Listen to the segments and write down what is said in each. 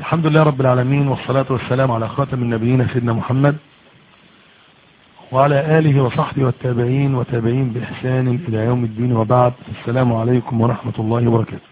الحمد لله رب العالمين والصلاة والسلام على خاتم النبيين سيدنا محمد وعلى آله وصحبه والتابعين وتابعين بإحسان إلى يوم الدين وبعد السلام عليكم ورحمة الله وبركاته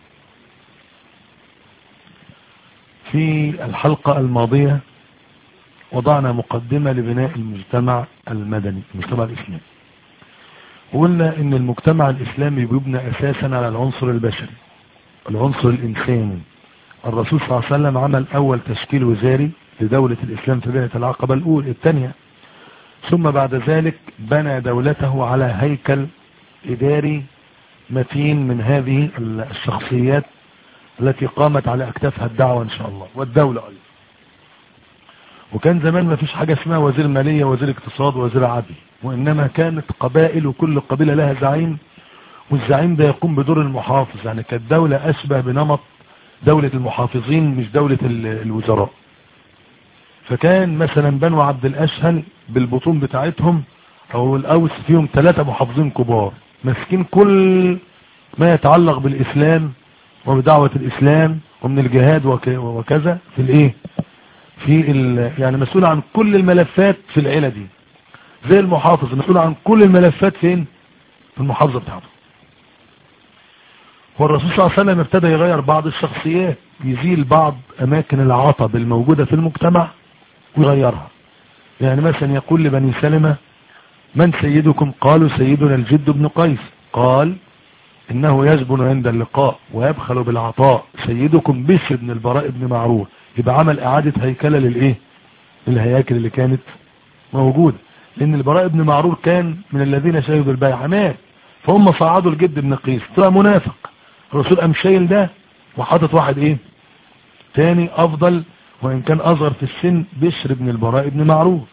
في الحلقة الماضية وضعنا مقدمة لبناء المجتمع المدني المجتمع الإسلامي وقلنا ان المجتمع الإسلامي بيبنى أساسا على العنصر البشري العنصر الإنساني الرسول صلى الله عليه وسلم عمل أول تشكيل وزاري لدولة الإسلام في بيئة العقبة الأولى الثانية ثم بعد ذلك بنى دولته على هيكل إداري متين من هذه الشخصيات التي قامت على أكتافها الدعوة إن شاء الله والدولة أيضا وكان زمان ما فيش حاجة اسمها وزير مالية وزير اقتصاد وزير عدل وإنما كانت قبائل وكل قبيلة لها زعيم والزعيم ده يقوم بدور المحافظ يعني كانت دولة أشبه بنمط دولة المحافظين مش دولة الوزراء فكان مثلا بنو عبد الأشهل بالبطون بتاعتهم أو الأوس فيهم ثلاثة محافظين كبار ماسكين كل ما يتعلق بالإسلام وبدعوة الإسلام ومن الجهاد وكذا في الإيه في يعني مسؤول عن كل الملفات في العيلة دي زي المحافظ مسؤول عن كل الملفات فين في المحافظة بتاعته والرسول صلى الله عليه وسلم ابتدى يغير بعض الشخصيات يزيل بعض اماكن العطب الموجودة في المجتمع ويغيرها يعني مثلا يقول لبني سلمة من سيدكم قالوا سيدنا الجد بن قيس قال انه يزبن عند اللقاء ويبخل بالعطاء سيدكم بشر بن البراء بن معروف يبقى عمل اعادة هيكلة للايه الهياكل اللي كانت موجودة لان البراء بن معروف كان من الذين شهدوا البيعة مات فهم صعدوا الجد بن قيس طلع منافق الرسول قام شايل ده وحاطط واحد ايه تاني افضل وان كان اصغر في السن بشر بن البراء بن معروف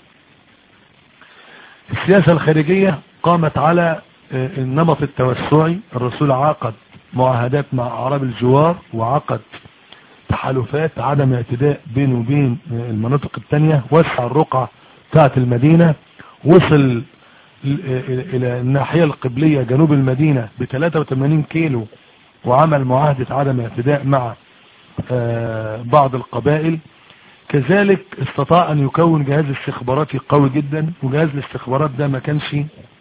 السياسة الخارجية قامت على النمط التوسعي الرسول عقد معاهدات مع اعراب الجوار وعقد تحالفات عدم اعتداء بينه وبين المناطق التانية وسع الرقعة بتاعت المدينة وصل الى الناحية القبلية جنوب المدينة ب 83 كيلو وعمل معاهدة عدم اعتداء مع بعض القبائل كذلك استطاع ان يكون جهاز استخباراتي قوي جدا وجهاز الاستخبارات ده ما كانش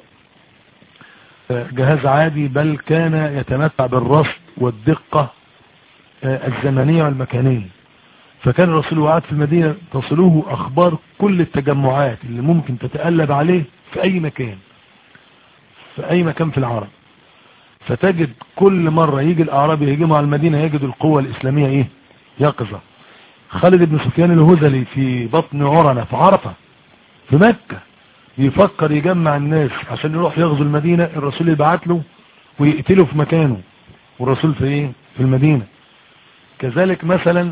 جهاز عادي بل كان يتمتع بالرصد والدقة الزمنية والمكانية فكان الرسول وعاد في المدينة تصله اخبار كل التجمعات اللي ممكن تتقلب عليه في اي مكان في اي مكان في العرب فتجد كل مرة يجي الاعراب يهجموا على المدينة يجد القوة الاسلامية ايه يقظة خالد بن سفيان الهذلي في بطن عرنة في عرفة في مكة يفكر يجمع الناس عشان يروح يغزو المدينة الرسول يبعت له ويقتله في مكانه والرسول في ايه في المدينة كذلك مثلا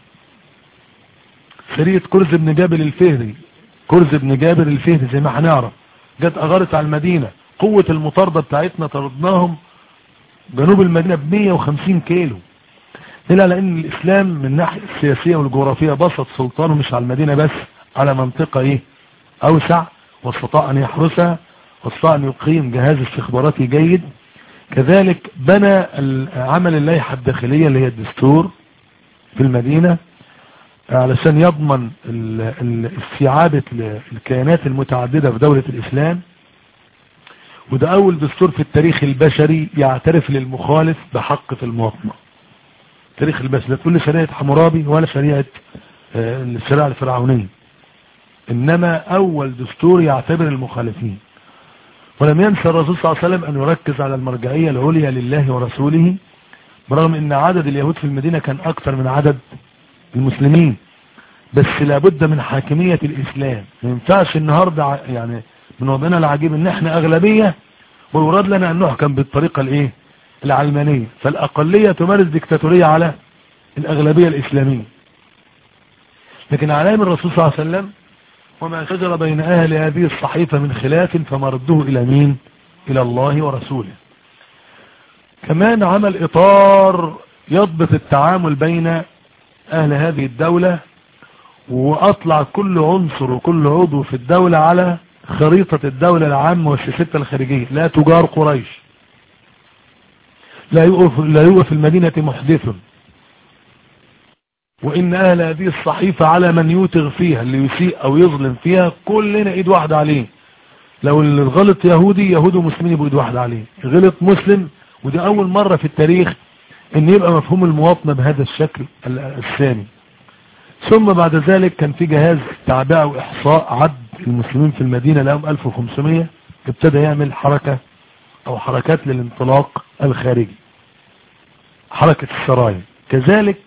سرية كرز بن جابر الفهري كرز بن جابر الفهري زي ما هنعرف جت اغارت على المدينة قوة المطاردة بتاعتنا طردناهم جنوب المدينة ب 150 كيلو إلا لأن الإسلام من الناحية السياسية والجغرافية بسط سلطانه مش على المدينة بس على منطقة إيه أوسع واستطاع أن يحرسها واستطاع أن يقيم جهاز استخباراتي جيد كذلك بنى عمل اللائحة الداخلية اللي هي الدستور في المدينة علشان يضمن استيعابة الكيانات المتعددة في دولة الإسلام وده أول دستور في التاريخ البشري يعترف للمخالف بحق في المواطنة تاريخ البشري لا تقول لي شريعة حمورابي ولا شريعة الشريعة الفرعونية إنما أول دستور يعتبر المخالفين ولم ينسى الرسول صلى الله عليه وسلم أن يركز على المرجعية العليا لله ورسوله برغم أن عدد اليهود في المدينة كان أكثر من عدد المسلمين بس لابد من حاكمية الإسلام ما ينفعش النهاردة يعني من وضعنا العجيب ان احنا اغلبية ويراد لنا ان نحكم بالطريقة الايه العلمانية فالاقلية تمارس ديكتاتورية على الاغلبية الاسلامية لكن علام الرسول صلى الله عليه وسلم وما شجر بين اهل هذه الصحيفة من خلاف فمردوه الى مين الى الله ورسوله كمان عمل اطار يضبط التعامل بين اهل هذه الدولة واطلع كل عنصر وكل عضو في الدولة على خريطة الدولة العامة والسياسة الخارجية لا تجار قريش لا يوقف, لا يوقف المدينة محدث وإن أهل هذه الصحيفة على من يوتغ فيها اللي يسيء أو يظلم فيها كلنا إيد واحدة عليه لو اللي غلط يهودي يهود ومسلمين يبقوا إيد واحدة عليه غلط مسلم ودي أول مرة في التاريخ إن يبقى مفهوم المواطنة بهذا الشكل الثاني ثم بعد ذلك كان في جهاز تعبئة وإحصاء عد المسلمين في المدينة لهم 1500 ابتدى يعمل حركة أو حركات للانطلاق الخارجي حركة السرايا كذلك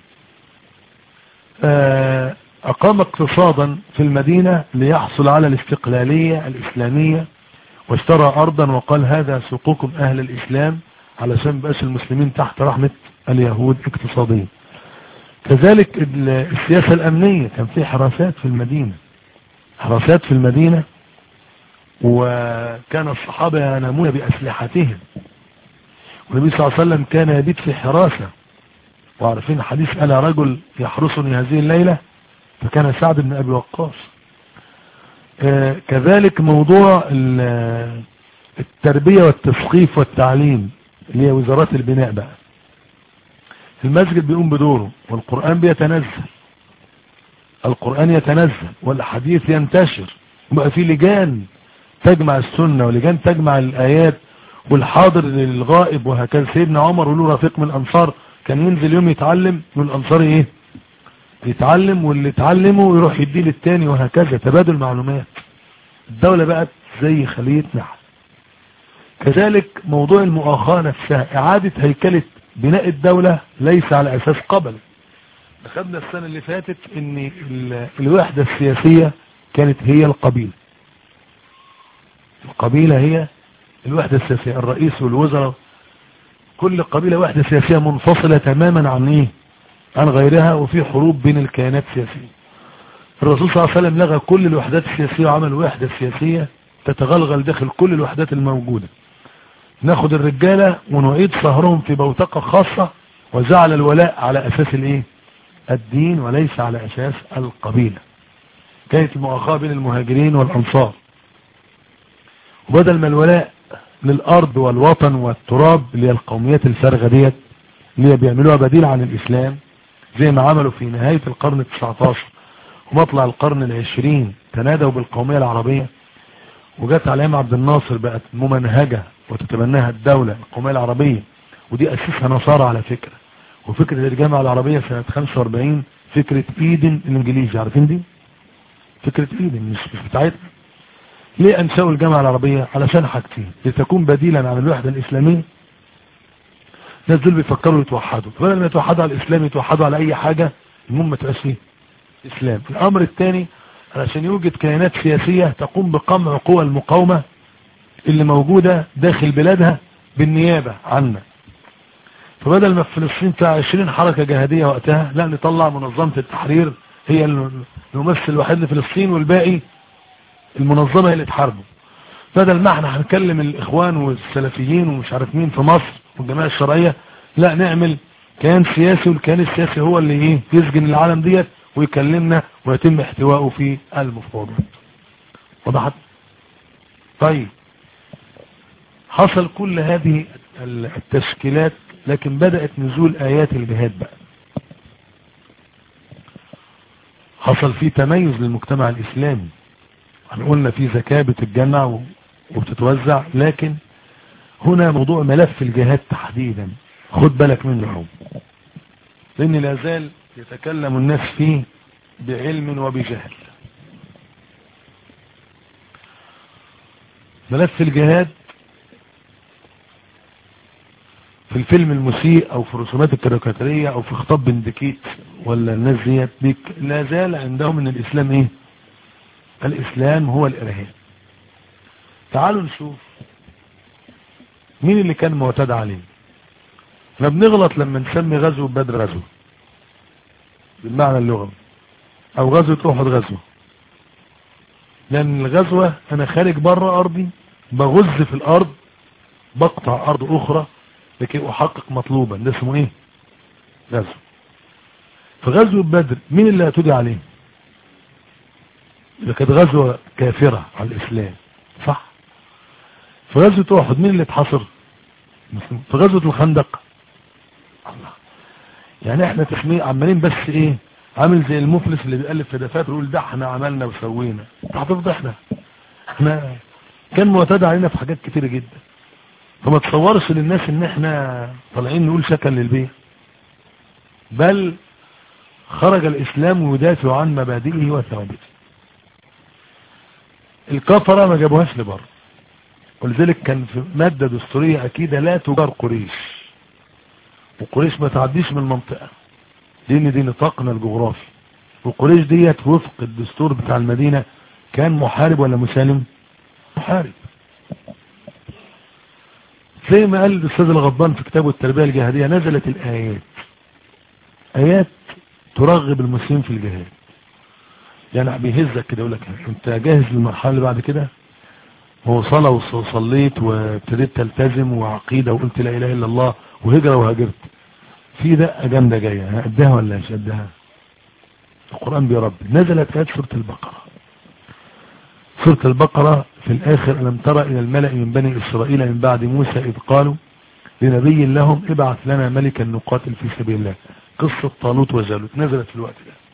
أقام اقتصادا في المدينة ليحصل على الاستقلالية الإسلامية واشترى أرضا وقال هذا سقوكم أهل الإسلام علشان بقاش المسلمين تحت رحمة اليهود اقتصاديا كذلك السياسة الأمنية كان في حراسات في المدينة حراسات في المدينة وكان الصحابة ينامون بأسلحتهم والنبي صلى الله عليه وسلم كان يبيت في حراسة وعارفين حديث أنا رجل يحرسني هذه الليلة فكان سعد بن أبي وقاص آه كذلك موضوع التربية والتثقيف والتعليم اللي هي وزارات البناء بقى المسجد بيقوم بدوره والقرآن بيتنزل القرآن يتنزل والحديث ينتشر وبقى في لجان تجمع السنة ولجان تجمع الآيات والحاضر للغائب وهكذا سيدنا عمر وله رفيق من الأنصار كان ينزل يوم يتعلم والأنصار ايه يتعلم واللي اتعلمه يروح يديه للتاني وهكذا تبادل معلومات الدولة بقت زي خلية نحل كذلك موضوع المؤاخاة نفسها اعادة هيكلة بناء الدولة ليس على اساس قبل اخذنا السنة اللي فاتت ان الوحدة السياسية كانت هي القبيلة القبيلة هي الوحدة السياسية الرئيس والوزراء كل قبيلة وحدة سياسية منفصلة تماما عن ايه عن غيرها وفي حروب بين الكيانات السياسية الرسول صلى الله عليه وسلم لغى كل الوحدات السياسية وعمل وحدة سياسية تتغلغل داخل كل الوحدات الموجودة ناخد الرجالة ونعيد صهرهم في بوتقة خاصة وجعل الولاء على اساس الايه الدين وليس على اساس القبيلة كانت المؤاخاة بين المهاجرين والانصار وبدل ما الولاء للارض والوطن والتراب اللي هي القوميات الفارغة ديت اللي هي بيعملوها بديل عن الاسلام زي ما عملوا في نهاية القرن التسعتاشر ومطلع القرن العشرين تنادوا بالقومية العربية وجت على ايام عبد الناصر بقت ممنهجة وتتبناها الدولة القومية العربية ودي اسسها نصارى على فكرة وفكرة الجامعة العربية سنة 45 فكرة ايدن الانجليزي عارفين دي فكرة ايدن مش, مش بتاعتنا ليه انشأوا الجامعة العربية علشان حاجتين لتكون بديلا عن الوحدة الاسلامية الناس دول بيفكروا يتوحدوا بدل ما يتوحدوا على الاسلام يتوحدوا على اي حاجة المهم ما تبقاش ايه اسلام الامر الثاني علشان يوجد كيانات سياسية تقوم بقمع قوى المقاومة اللي موجودة داخل بلادها بالنيابة عنا فبدل ما في فلسطين بتاع 20 حركة جهادية وقتها لا نطلع منظمة التحرير هي الممثل الوحيد لفلسطين والباقي المنظمة هي اللي تحاربه بدل ما احنا هنكلم الاخوان والسلفيين ومش عارف مين في مصر والجماعة الشرعية لا نعمل كيان سياسي والكيان السياسي هو اللي ايه يسجن العالم ديت ويكلمنا ويتم احتوائه في المفاوضات وضحت طيب حصل كل هذه التشكيلات لكن بدأت نزول آيات الجهاد بقى حصل فيه تميز للمجتمع الإسلامي احنا قلنا في زكاة بتتجمع وبتتوزع لكن هنا موضوع ملف الجهاد تحديدا خد بالك منه هو لان لا زال يتكلم الناس فيه بعلم وبجهل ملف الجهاد في الفيلم المسيء او في الرسومات الكاريكاتيريه او في خطاب بندكيت ولا الناس ديت لا زال عندهم ان الاسلام ايه الاسلام هو الارهاب تعالوا نشوف مين اللي كان معتاد عليه احنا بنغلط لما نسمي غزو بدر غزو بالمعنى اللغوي او غزوة احد غزوة لان الغزوة انا خارج بره ارضي بغز في الارض بقطع ارض اخرى لكي احقق مطلوبا ده اسمه ايه غزو في غزوة بدر مين اللي هتدي عليه ده كانت غزوة كافرة على الاسلام صح في غزوة احد مين اللي اتحصر في غزوة الخندق الله يعني احنا تسمية عمالين بس ايه عامل زي المفلس اللي بيألف في دفاتر يقول ده احنا عملنا وسوينا هتفضحنا احنا كان معتاد علينا في حاجات كتيرة جدا فما تصورش للناس ان احنا طالعين نقول شكل للبيع بل خرج الاسلام يدافع عن مبادئه وثوابته الكفرة ما جابوهاش لبره ولذلك كان في مادة دستورية اكيدة لا تجار قريش وقريش ما تعديش من المنطقة لان دي نطاقنا الجغرافي وقريش ديت وفق الدستور بتاع المدينة كان محارب ولا مسالم محارب زي ما قال الاستاذ الغضبان في كتابه التربية الجهادية نزلت الايات ايات ترغب المسلمين في الجهاد يعني بيهزك كده يقول لك انت جاهز للمرحله اللي بعد كده هو صلاه وصليت وابتديت تلتزم وعقيده وقلت لا اله الا الله وهجره وهاجرت في دقه جامده جايه قدها ولا مش قدها القران بيربي نزلت ايات سوره البقره سوره البقره في الاخر الم ترى الى الملأ من بني اسرائيل من بعد موسى اذ قالوا لنبي لهم ابعث لنا ملكا نقاتل في سبيل الله قصة طالوت وجالوت نزلت في الوقت ده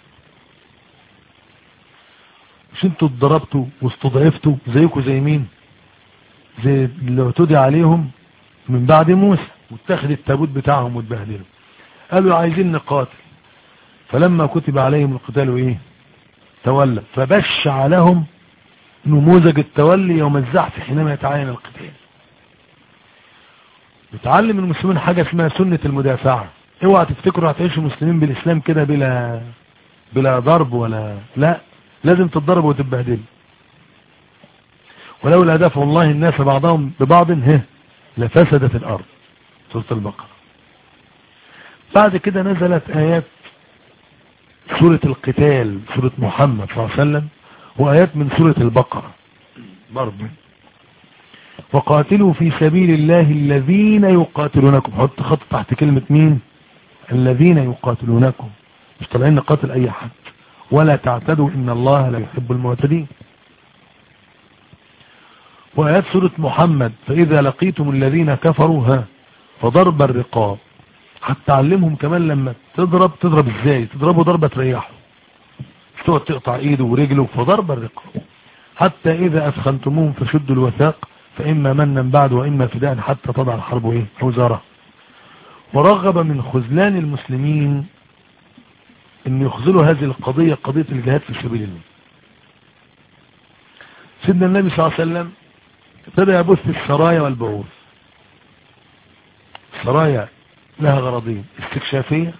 مش انتوا اتضربتوا واستضعفتوا زيكم زي مين زي اللي اعتدي عليهم من بعد موسى واتخذ التابوت بتاعهم واتبهدلوا قالوا عايزين نقاتل فلما كتب عليهم القتال ايه تولى فبشع لهم نموذج التولي يوم الزحف حينما يتعين القتال بتعلم المسلمين حاجة اسمها سنة المدافعة اوعى تفتكروا هتعيشوا مسلمين بالاسلام كده بلا بلا ضرب ولا لا لازم تتضربوا وتتبهدلوا ولولا دفع الله الناس بعضهم ببعض هه لفسدت الارض سورة البقرة بعد كده نزلت ايات سورة القتال سورة محمد صلى الله عليه وسلم وايات من سورة البقرة برضه وقاتلوا في سبيل الله الذين يقاتلونكم حط خط تحت كلمة مين الذين يقاتلونكم مش طالعين نقاتل اي حد ولا تعتدوا ان الله لا يحب المعتدين وآيات سورة محمد فإذا لقيتم الذين كفروا ها فضرب الرقاب هتعلمهم كمان لما تضرب تضرب ازاي تضربه ضربة تريحه تقعد تقطع ايده ورجله فضرب الرقاب حتى اذا اثخنتموهم فشدوا الوثاق فاما منا بعد واما فداء حتى تضع الحرب ايه وزاره ورغب من خذلان المسلمين ان يخذلوا هذه القضية قضية الجهاد في سبيل الله سيدنا النبي صلى الله عليه وسلم ابتدى يبث السرايا والبعوث السرايا لها غرضين استكشافية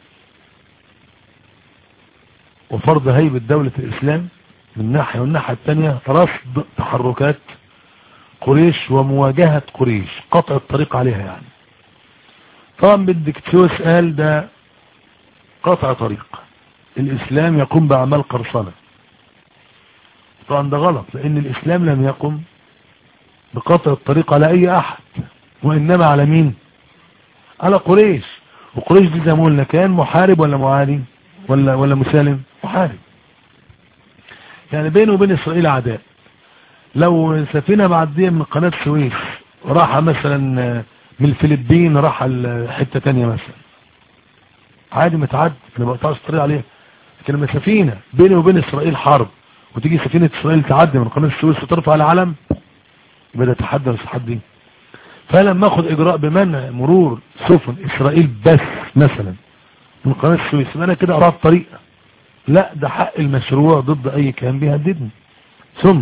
وفرض هيبة دولة الإسلام من ناحية والناحية الثانية رصد تحركات قريش ومواجهة قريش قطع الطريق عليها يعني طبعا بالدكتوس قال ده قطع طريق الإسلام يقوم بأعمال قرصنة طبعا ده غلط لأن الإسلام لم يقم بقطع الطريق على أي أحد وإنما على مين على قريش وقريش دي زي ما قلنا كان محارب ولا معادي ولا ولا مسالم محارب يعني بينه وبين إسرائيل عداء لو سفينة معدية من قناة السويس راح مثلا من الفلبين راح حتة تانية مثلا عادي متعد انا بقطعش الطريق عليها لكن لما سفينة بيني وبين اسرائيل حرب وتيجي سفينة اسرائيل تعدي من قناة السويس وترفع العلم يبقى ده تحدى التحدي فلما اخد اجراء بمنع مرور سفن اسرائيل بس مثلا من قناة السويس يبقى انا كده قطعت طريق لا ده حق المشروع ضد اي كان بيهددني ثم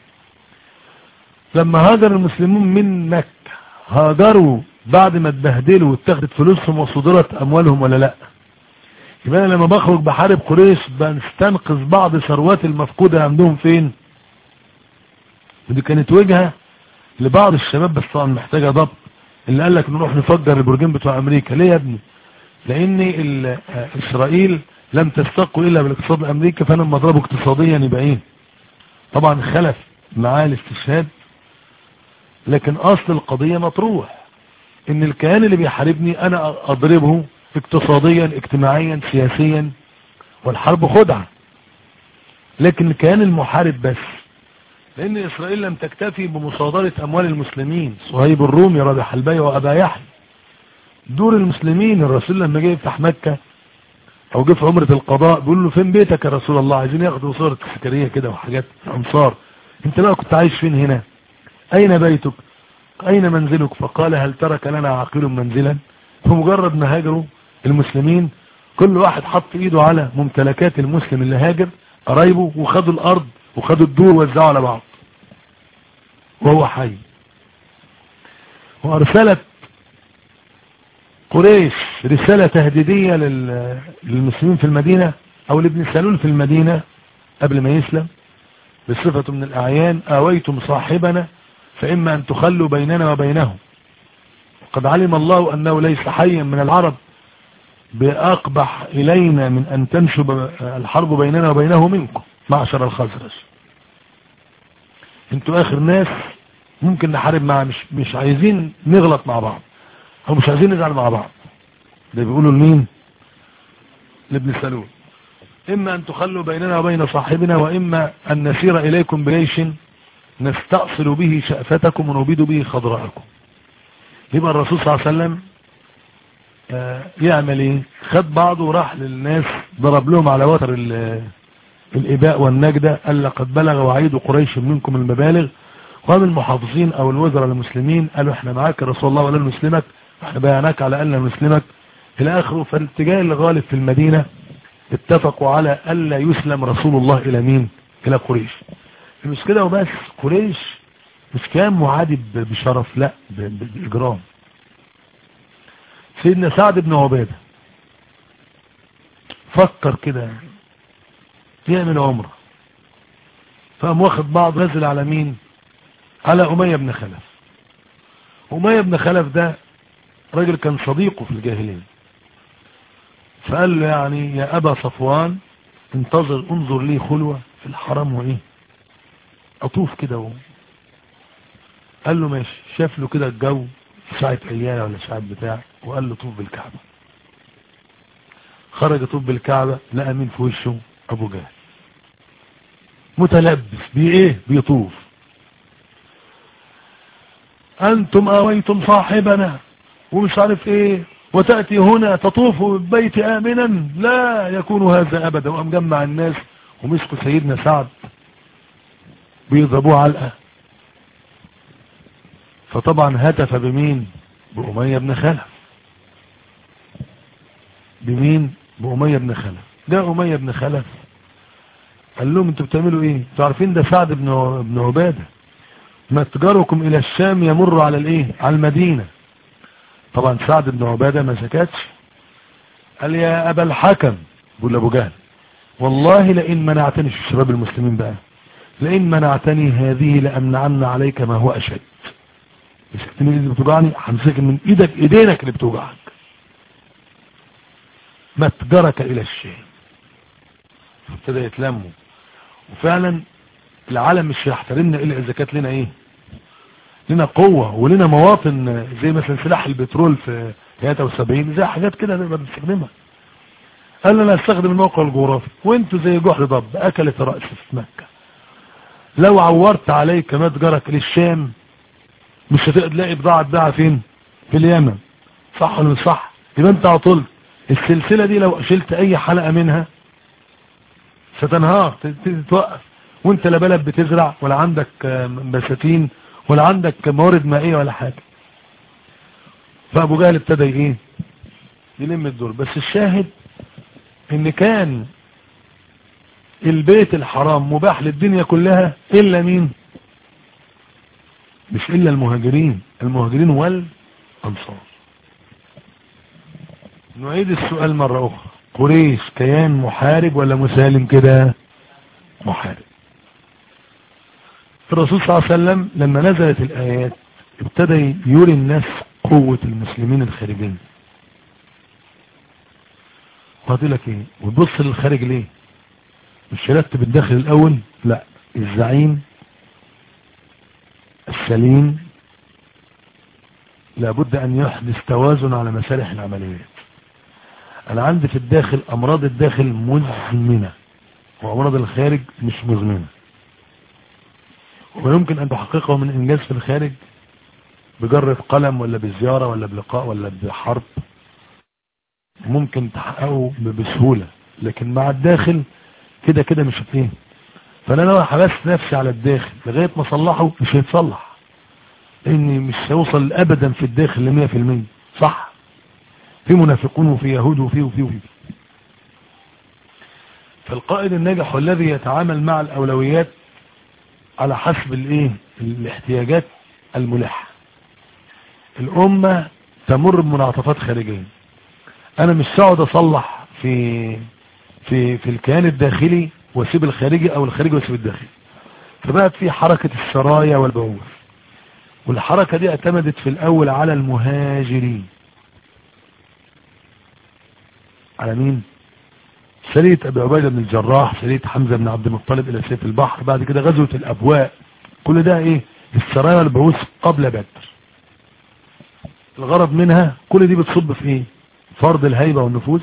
لما هاجر المسلمون من مكة هاجروا بعد ما اتبهدلوا واتخذت فلوسهم وصدرت اموالهم ولا لا يبقى انا لما بخرج بحارب قريش بنستنقذ بعض ثروات المفقودة عندهم فين ودي كانت وجهة لبعض الشباب بس طبعا محتاجة ضبط اللي قال لك نروح نفجر البرجين بتوع امريكا ليه يا ابني لان اسرائيل لم تستقوا الا بالاقتصاد الامريكي فانا لما اضربه اقتصاديا يبقى ايه طبعا خلف معاه الاستشهاد لكن اصل القضية مطروح ان الكيان اللي بيحاربني انا اضربه اقتصاديا اجتماعيا سياسيا والحرب خدعة لكن الكيان المحارب بس لان اسرائيل لم تكتفي بمصادرة اموال المسلمين صهيب الرومي رابح البيع وابا يحيى دور المسلمين الرسول لما جه يفتح مكة او جه في عمرة القضاء بيقول له فين بيتك يا رسول الله عايزين ياخدوا صورة سكرية كده وحاجات انصار انت بقى كنت عايش فين هنا اين بيتك اين منزلك فقال هل ترك لنا عاقل منزلا فمجرد ما هاجروا المسلمين كل واحد حط ايده على ممتلكات المسلم اللي هاجر قرايبه وخدوا الارض وخدوا الدور ووزعوا على بعض وهو حي وارسلت قريش رسالة تهديدية للمسلمين في المدينة او لابن سلول في المدينة قبل ما يسلم بصفة من الاعيان اويتم صاحبنا فاما ان تخلوا بيننا وبينه وقد علم الله انه ليس حيا من العرب بأقبح إلينا من أن تنشب الحرب بيننا وبينه منكم معشر الخزرج انتوا آخر ناس ممكن نحارب مع مش, مش عايزين نغلط مع بعض أو مش عايزين نزعل مع بعض ده بيقولوا لمين لابن سلول إما أن تخلوا بيننا وبين صاحبنا وإما أن نسير إليكم بجيش نستأصل به شأفتكم ونبيد به خضراءكم يبقى الرسول صلى الله عليه وسلم يعمل ايه خد بعضه وراح للناس ضرب لهم على وتر الاباء والنجدة قال لقد بلغ وعيد قريش منكم المبالغ قام المحافظين او الوزراء المسلمين قالوا احنا معاك يا رسول الله ولا نسلمك احنا بيعناك على ان نسلمك الى اخره فالاتجاه الغالب في المدينة اتفقوا على الا يسلم رسول الله الى مين الى قريش مش كده وبس قريش مش كان معادي بشرف لا باجرام سيدنا سعد بن عبادة فكر كده يعمل عمره فقام واخد بعض نزل على مين على أمية بن خلف أمية بن خلف ده راجل كان صديقه في الجاهلين فقال له يعني يا أبا صفوان انتظر انظر لي خلوة في الحرم وإيه أطوف كده و... قال له ماشي شاف له كده الجو ساعة عيالة ولا ساعة بتاع وقال له طوف بالكعبة خرج طوف بالكعبة لقى مين في وشه ابو جهل متلبس بايه بيطوف انتم اويتم صاحبنا ومش عارف ايه وتأتي هنا تطوف بالبيت امنا لا يكون هذا ابدا وقام جمع الناس ومسكوا سيدنا سعد بيضربوه علقه فطبعا هتف بمين بأمية بن خلف بمين بأمية بن خلف ده أمية بن خلف قال لهم انتوا بتعملوا ايه انتوا عارفين ده سعد بن بن عبادة متجركم الى الشام يمر على الايه على المدينة طبعا سعد بن عبادة ما سكتش قال يا ابا الحكم بقول ابو جهل والله لئن منعتني في الشباب المسلمين بقى لئن منعتني هذه لأمنعن عليك ما هو أشد مسكتني اللي بتوجعني همسك من ايدك ايدينك اللي بتوجعك متجرك الى الشام ابتدى يتلموا وفعلا العالم مش هيحترمنا الا اذا كانت لنا ايه لنا قوة ولنا مواطن زي مثلا سلاح البترول في 73 زي حاجات كده نقدر نستخدمها قال انا استخدم الموقع الجغرافي وانتوا زي جحر ضب اكلت رأس في مكة لو عورت عليك متجرك للشام مش هتلاقي بضاعة تباع فين في اليمن صح ولا مش صح يبقى انت عطلت السلسلة دي لو شلت اي حلقة منها ستنهار تتوقف وانت لا بلد بتزرع ولا عندك بساتين ولا عندك موارد مائية ولا حاجة فابو جهل ابتدى ايه يلم الدور بس الشاهد ان كان البيت الحرام مباح للدنيا كلها الا مين مش الا المهاجرين المهاجرين والانصار نعيد السؤال مرة اخرى قريش كيان محارب ولا مسالم كده محارب الرسول صلى الله عليه وسلم لما نزلت الايات ابتدى يري الناس قوة المسلمين الخارجين وقال لك ايه وتبص للخارج ليه مش يرتب الداخل الاول لا الزعيم السليم لابد ان يحدث توازن على مسارح العمليات انا عندي في الداخل امراض الداخل مزمنة وامراض الخارج مش مزمنة ويمكن ان تحققه من انجاز في الخارج بجرة قلم ولا بزيارة ولا بلقاء ولا بحرب ممكن تحققه بسهولة لكن مع الداخل كده كده مش هتيه فانا لو حبست نفسي على الداخل لغاية ما صلحه مش هيتصلح لاني مش هيوصل ابدا في الداخل لمية في المية صح في منافقون وفي يهود وفي وفي وفي فالقائد الناجح هو الذي يتعامل مع الاولويات على حسب الايه الاحتياجات الملحة الامة تمر بمنعطفات خارجية انا مش ساعد اصلح في في في الكيان الداخلي واسيب الخارجي او الخارجي واسيب الداخلي فبقت في حركة السرايا والبعوث والحركة دي اعتمدت في الاول على المهاجرين على مين سرية ابي عبيدة بن الجراح سرية حمزة بن عبد المطلب الى سيف البحر بعد كده غزوة الابواء كل ده ايه السرايا والبعوث قبل بدر الغرض منها كل دي بتصب في ايه فرض الهيبة والنفوذ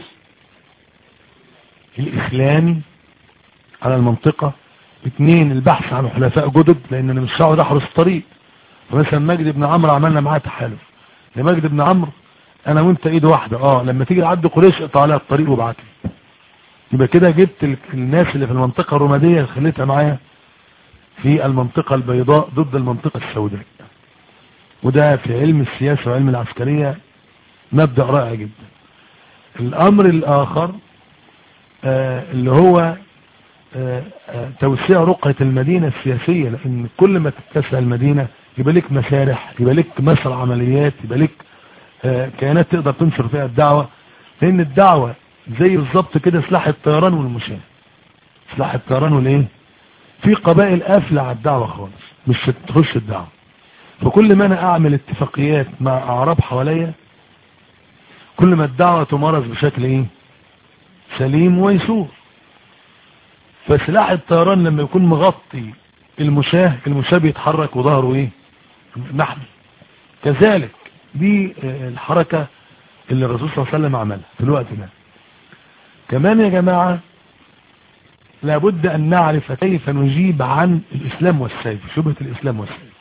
الاسلامي على المنطقة اثنين البحث عن حلفاء جدد لان انا مش هقعد احرس الطريق فمثلا مجد بن عمرو عملنا معاه تحالف لمجد بن عمرو انا وانت ايد واحدة اه لما تيجي تعدي قريش اقطع عليها الطريق وابعت لي يبقى كده جبت الناس اللي في المنطقة الرومادية خليتها معايا في المنطقة البيضاء ضد المنطقة السوداء وده في علم السياسة وعلم العسكرية مبدأ رائع جدا الامر الاخر آه اللي هو آه آه توسيع رقعة المدينة السياسية لان كل ما تتسع المدينة يبقى لك مسارح يبقى لك مسار عمليات يبقى لك كيانات تقدر تنشر فيها الدعوة لان الدعوة زي بالظبط كده سلاح الطيران والمشاة سلاح الطيران والايه في قبائل قافلة على الدعوة خالص مش تخش الدعوة فكل ما انا اعمل اتفاقيات مع اعراب حواليا كل ما الدعوة تمارس بشكل ايه سليم ويسور فسلاح الطيران لما يكون مغطي المشاه المشاه بيتحرك وظهره ايه محمي كذلك دي الحركة اللي الرسول صلى الله عليه وسلم عملها في الوقت ده كمان يا جماعة لابد ان نعرف كيف نجيب عن الاسلام والسيف شبهة الاسلام والسيف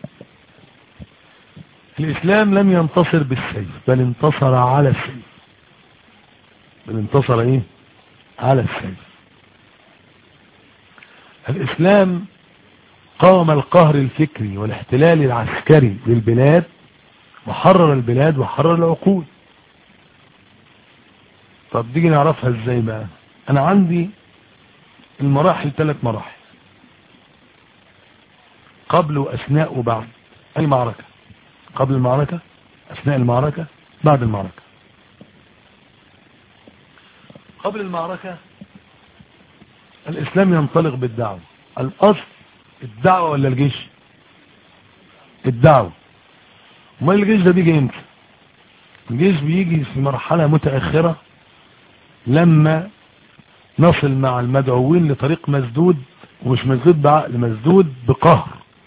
الاسلام لم ينتصر بالسيف بل انتصر على السيف بل انتصر ايه على السيف الاسلام قام القهر الفكري والاحتلال العسكري للبلاد وحرر البلاد وحرر العقول طب دي نعرفها ازاي بقى انا عندي المراحل ثلاث مراحل قبل واثناء وبعد اي معركة قبل المعركة اثناء المعركة بعد المعركة قبل المعركة الاسلام ينطلق بالدعوة الاصل الدعوة ولا الجيش الدعوة ما الجيش ده بيجي امتى الجيش بيجي في مرحلة متأخرة لما نصل مع المدعوين لطريق مسدود ومش مسدود بعقل مسدود بقهر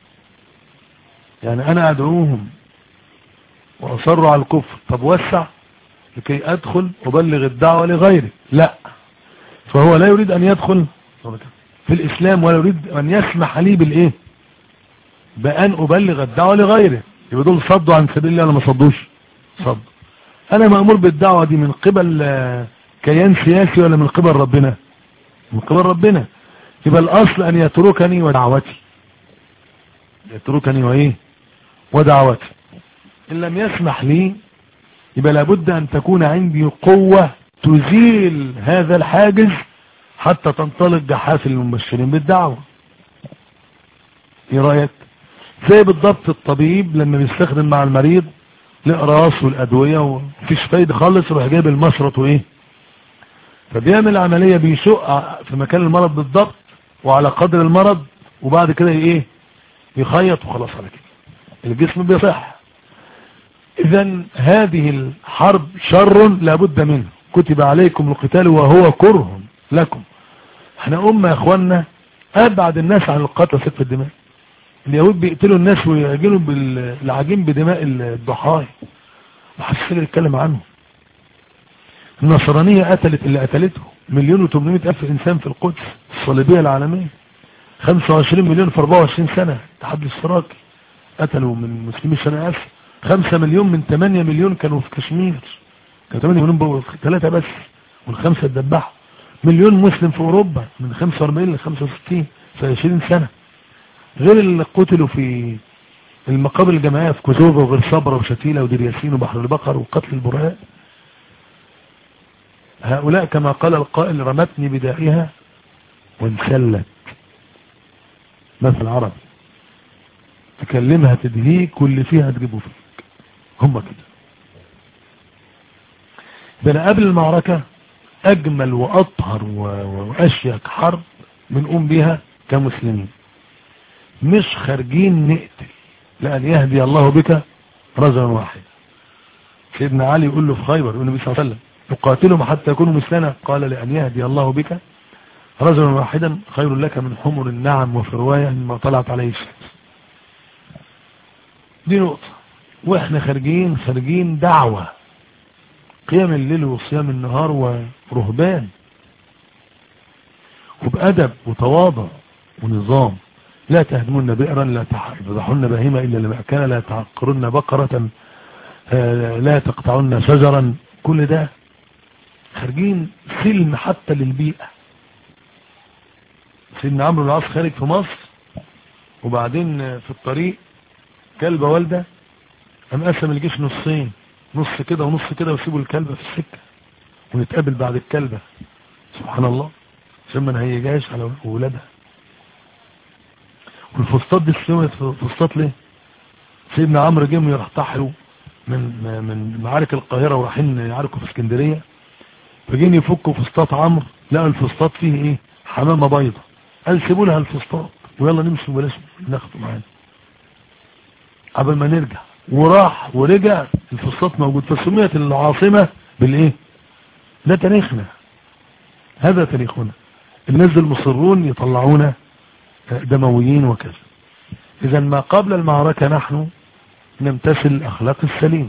يعني انا ادعوهم واصروا على الكفر طب وسع لكي ادخل وبلغ الدعوة لغيري لا فهو لا يريد ان يدخل في الاسلام ولا يريد ان يسمح لي بالايه بان ابلغ الدعوة لغيره يبقى دول صدوا عن سبيل الله ولا ما صدوش صدوا انا مأمور بالدعوة دي من قبل كيان سياسي ولا من قبل ربنا من قبل ربنا يبقى الاصل ان يتركني ودعوتي يتركني وايه ودعوتي ان لم يسمح لي يبقى لابد ان تكون عندي قوة تزيل هذا الحاجز حتى تنطلق جحافل المبشرين بالدعوة ايه رايك زي بالضبط الطبيب لما بيستخدم مع المريض الاقراص والادوية ومفيش فايدة خالص يروح جايب المشرط وايه فبيعمل عملية بيشق في مكان المرض بالضبط وعلى قدر المرض وبعد كده ايه يخيط وخلاص على كده الجسم بيصح اذا هذه الحرب شر لابد منه كتب عليكم القتال وهو كره لكم احنا امة يا اخوانا ابعد الناس عن القتل وسفك الدماء اليهود بيقتلوا الناس ويعجنوا بالعجين بدماء الضحايا محدش يقدر يتكلم عنهم النصرانية قتلت اللي قتلته مليون وتمنمائة الف انسان في القدس الصليبية العالمية 25 مليون في 24 سنة التحدي الاشتراكي قتلوا من مسلمي شرق اسيا 5 مليون من 8 مليون كانوا في كشمير كانوا 8 مليون ثلاثة بس والخمسة اتذبحوا مليون مسلم في اوروبا من 45 ل 65 في 20 سنة غير اللي قتلوا في المقابر الجماعية في كوزوفا وغير صبرا وشتيلة ودير ياسين وبحر البقر وقتل البراء هؤلاء كما قال القائل رمتني بدائها وانسلت مثل عربي تكلمها تدهيك واللي فيها تجيبه فيك هم كده ده قبل المعركة اجمل واطهر واشيك حرب بنقوم بيها كمسلمين مش خارجين نقتل لأن يهدي الله بك رجلا واحد سيدنا علي يقول له في خيبر يقول النبي صلى الله عليه وسلم تقاتلهم حتى يكونوا مثلنا قال لأن يهدي الله بك رجلا واحدا خير لك من حمر النعم وفي رواية مما طلعت عليه الشمس دي نقطة واحنا خارجين خارجين دعوة قيام الليل وصيام النهار ورهبان وبأدب وتواضع ونظام لا تهدمون بئرا لا تذبحون بهيمة إلا لما كان لا تعقرن بقرة لا تقطعن شجرا كل ده خارجين سلم حتى للبيئة سيدنا عمرو العاص خارج في مصر وبعدين في الطريق كلبة والدة قام قسم الجيش نصين نص كده ونص كده ويسيبوا الكلبة في السكة ونتقابل بعد الكلبة سبحان الله عشان ما نهيجاش على ولادها والفسطاط دي استوت فسطاط ليه سيدنا عمرو جه يرتحلوا من من معارك القاهرة ورايحين يعاركوا في اسكندرية فجين يفكوا فسطاط عمرو لقوا الفسطاط فيه ايه حمامة بيضة قال سيبوا لها الفسطاط ويلا نمشي وبلاش ناخده معانا قبل ما نرجع وراح ورجع الفسطاط موجود فسميت العاصمة بالايه ده تاريخنا هذا تاريخنا الناس المصرون يطلعونا دمويين وكذا اذا ما قبل المعركة نحن نمتثل اخلاق السليم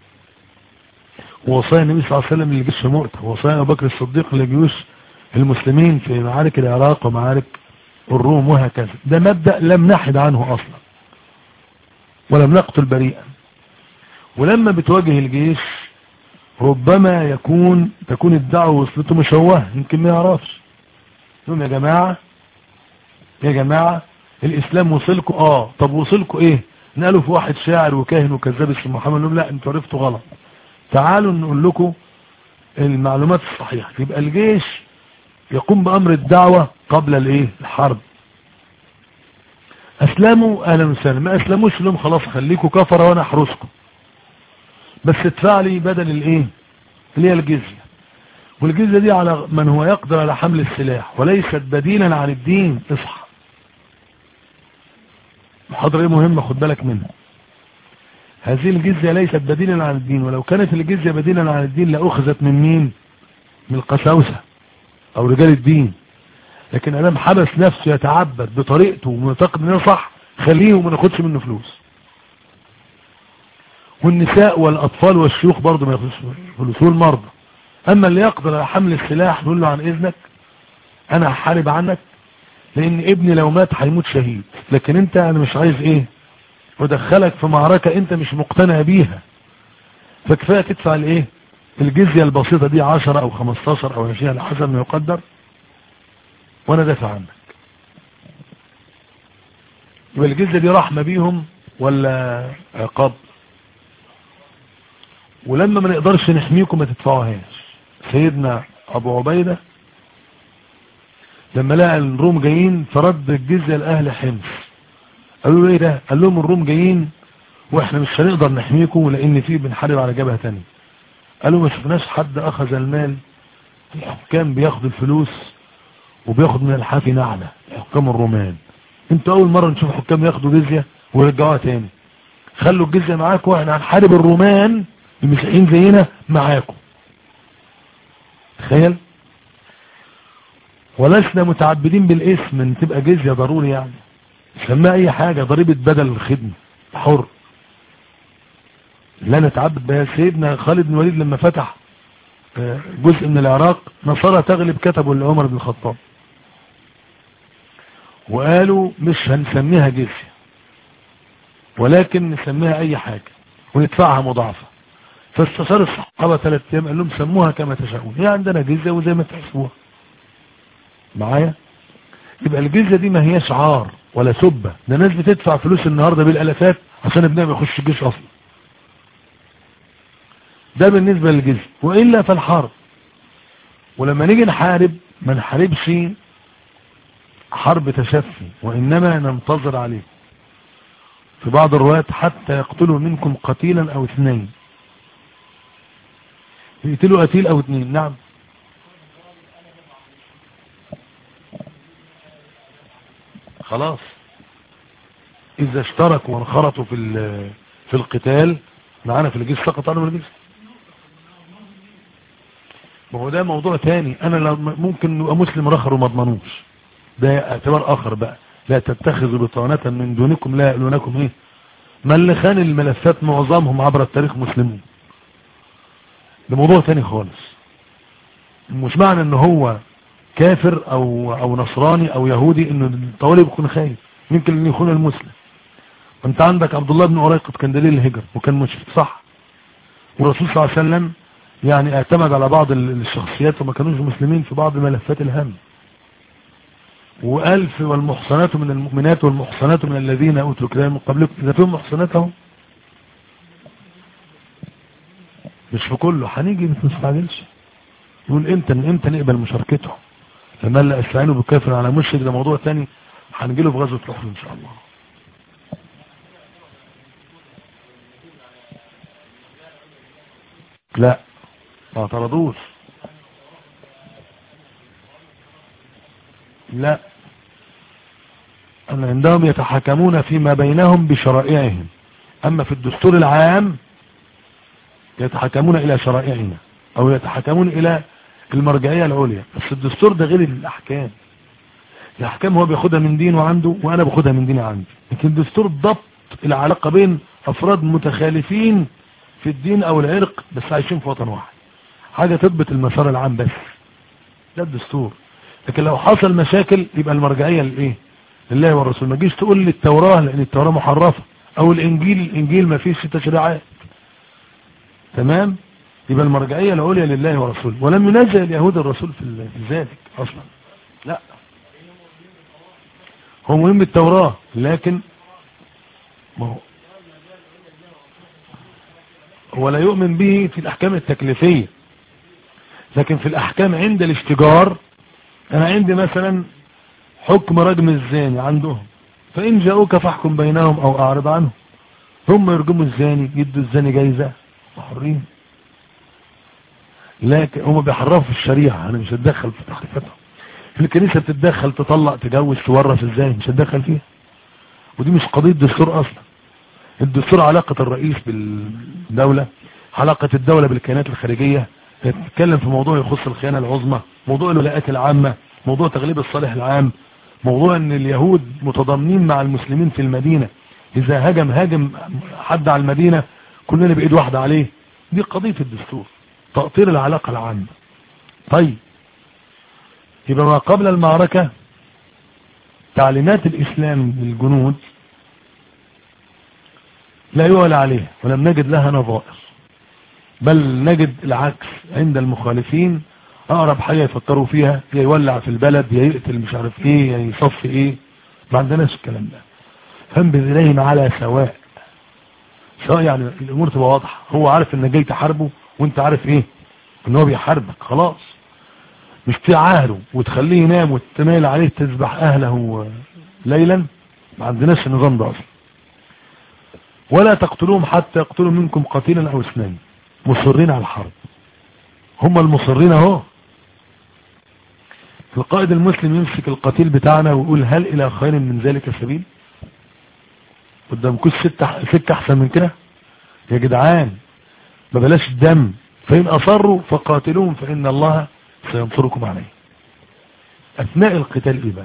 ووصايا النبي صلى الله عليه وسلم للجيش في مؤتة ووصايا ابو بكر الصديق لجيوش المسلمين في معارك العراق ومعارك الروم وهكذا ده مبدأ لم نحد عنه اصلا ولم نقتل بريئا ولما بتواجه الجيش ربما يكون تكون الدعوة وصلته مشوهة يمكن ما يعرفش يقول يا جماعة يا جماعة الاسلام وصلكم اه طب وصلكم ايه نقالوا في واحد شاعر وكاهن وكذاب اسمه محمد نقول لا انتوا عرفتوا غلط تعالوا نقول لكم المعلومات الصحيحة يبقى الجيش يقوم بامر الدعوة قبل الايه الحرب اسلموا اهلا وسهلا ما اسلموش لهم خلاص خليكم كفرة وانا احرسكم بس ادفع لي بدل الايه اللي هي الجزية والجزية دي على من هو يقدر على حمل السلاح وليست بديلا عن الدين اصحى محاضرة ايه مهمة خد بالك منها هذه الجزية ليست بديلا عن الدين ولو كانت الجزية بديلا عن الدين لأخذت من مين من القساوسة او رجال الدين لكن ادام حبس نفسه يتعبد بطريقته ومعتقد انه صح خليه وما ناخدش منه فلوس والنساء والاطفال والشيوخ برضه ما ياخدوش فلوس والمرضى اما اللي يقدر على حمل السلاح نقول له عن اذنك انا هحارب عنك لان ابني لو مات هيموت شهيد لكن انت انا مش عايز ايه ودخلك في معركة انت مش مقتنع بيها فكفاية تدفع الايه الجزية البسيطة دي 10 او 15 او 20 على حسب ما يقدر وانا دافع عنك يبقى الجزية دي رحمة بيهم ولا عقاب ولما ما نقدرش نحميكم ما تدفعوهاش سيدنا ابو عبيدة لما لقى الروم جايين فرد الجزية لأهل حمص قالوا له ايه ده قال لهم الروم جايين واحنا مش هنقدر نحميكم لان في بنحارب على جبهة تانية قالوا ما شفناش حد اخذ المال الحكام بياخد الفلوس وبياخد من الحافي نعلة حكام الرومان انتوا اول مرة نشوف حكام ياخدوا جزية ويرجعوها تاني خلوا الجزية معاكم واحنا هنحارب الرومان المسيحيين زينا معاكم تخيل ولسنا متعبدين بالاسم ان تبقى جزية ضروري يعني سماها اي حاجة ضريبة بدل الخدمة حر لا نتعبد بها سيدنا خالد بن الوليد لما فتح جزء من العراق نصارى تغلب كتبوا لعمر بن الخطاب وقالوا مش هنسميها جزية ولكن نسميها اي حاجة وندفعها مضاعفة فاستشار الصحابة ثلاث ايام قال لهم سموها كما تشاءون هي عندنا جزية وزي ما تحسبوها معايا يبقى الجزية دي ما هي شعار ولا سبة ده ناس بتدفع فلوس النهاردة بالالافات عشان ابنها ما يخش الجيش اصلا ده بالنسبة للجزية وإلا فالحرب ولما نيجي نحارب ما نحاربش حرب تشفي وإنما ننتظر عليه في بعض الروايات حتى يقتلوا منكم قتيلا أو اثنين يقتلوا قتيل أو اثنين نعم خلاص إذا اشتركوا وانخرطوا في في القتال معانا في الجيش سقط عنهم الجيش ما هو ده موضوع تاني انا لو ممكن نبقى مسلم رخر وما اضمنوش ده اعتبار اخر بقى لا تتخذوا بطانة من دونكم لا يألونكم ايه ما اللي خان الملفات معظمهم عبر التاريخ مسلمون ده موضوع تاني خالص مش معنى ان هو كافر او او نصراني او يهودي انه الطوالب يكون خايف يمكن ان يكون المسلم وانت عندك عبد الله بن قريقط كان دليل الهجر وكان مشرك صح والرسول صلى الله عليه وسلم يعني اعتمد على بعض الشخصيات وما كانوش مسلمين في بعض ملفات الهم وألف والمحصنات من المؤمنات والمحصنات من الذين أوتوا الكتاب من قبلكم إذا فيهم محصناتهم مش في كله هنيجي ما تستعجلش يقول امتى امتى نقبل مشاركتهم لما لا استعينوا بالكافر على مشرك ده موضوع ثاني هنجي له في غزوه الاحد ان شاء الله لا ما اعترضوش لا أن عندهم يتحكمون فيما بينهم بشرائعهم أما في الدستور العام يتحكمون إلى شرائعنا أو يتحكمون إلى المرجعية العليا بس الدستور ده غير الأحكام الأحكام هو بياخدها من دينه عنده وأنا باخدها من ديني عندي لكن الدستور ضبط العلاقة بين أفراد متخالفين في الدين أو العرق بس عايشين في وطن واحد حاجة تضبط المسار العام بس ده الدستور لكن لو حصل مشاكل يبقى المرجعية لإيه لله والرسول ما تجيش تقول لي التوراة لأن التوراة محرفة أو الإنجيل الإنجيل ما فيش تشريعات تمام يبقى المرجعية العليا لله ورسوله ولم ينزل اليهود الرسول في ذلك أصلا لا هو مهم بالتوراة لكن ما هو هو لا يؤمن به في الأحكام التكليفية لكن في الأحكام عند الاشتجار أنا عندي مثلا حكم رجم الزاني عندهم فإن جاءوك فاحكم بينهم أو أعرض عنهم هم يرجموا الزاني يدوا الزاني جايزة وحرين لكن هم بيحرفوا في الشريعة أنا مش هتدخل في تحريفتهم في الكنيسة بتتدخل تطلق تجوز تورث ازاي مش هتدخل فيها ودي مش قضية دستور أصلا الدستور علاقة الرئيس بالدولة علاقة الدولة بالكيانات الخارجية تتكلم في موضوع يخص الخيانة العظمى موضوع الولاءات العامة موضوع تغليب الصالح العام موضوع ان اليهود متضامنين مع المسلمين في المدينة اذا هجم هاجم حد على المدينة كلنا بايد واحدة عليه دي قضية الدستور تأطير العلاقة العامة طيب يبقى ما قبل المعركة تعليمات الاسلام للجنود لا يعلى عليها ولم نجد لها نظائر بل نجد العكس عند المخالفين اقرب حاجة يفكروا فيها يا يولع في البلد يا يقتل مش عارف ايه يا يصفي ايه ما عندناش الكلام ده فانبذ اليهم على سواء سواء يعني الامور تبقى واضحة هو عارف انك جاي تحاربه وانت عارف ايه ان هو بيحاربك خلاص مش تعاهده وتخليه ينام وتميل عليه تذبح اهله ليلا ما عندناش النظام ده اصلا ولا تقتلوهم حتى يقتلوا منكم قتيلا او اثنين مصرين على الحرب هم المصرين اهو القائد المسلم يمسك القتيل بتاعنا ويقول هل الى خير من ذلك سبيل قدامكوش سكة احسن من كده يا جدعان ما بلاش الدم فإن أصروا فقاتلوهم فإن الله سينصركم عليه أثناء القتال إيه بقى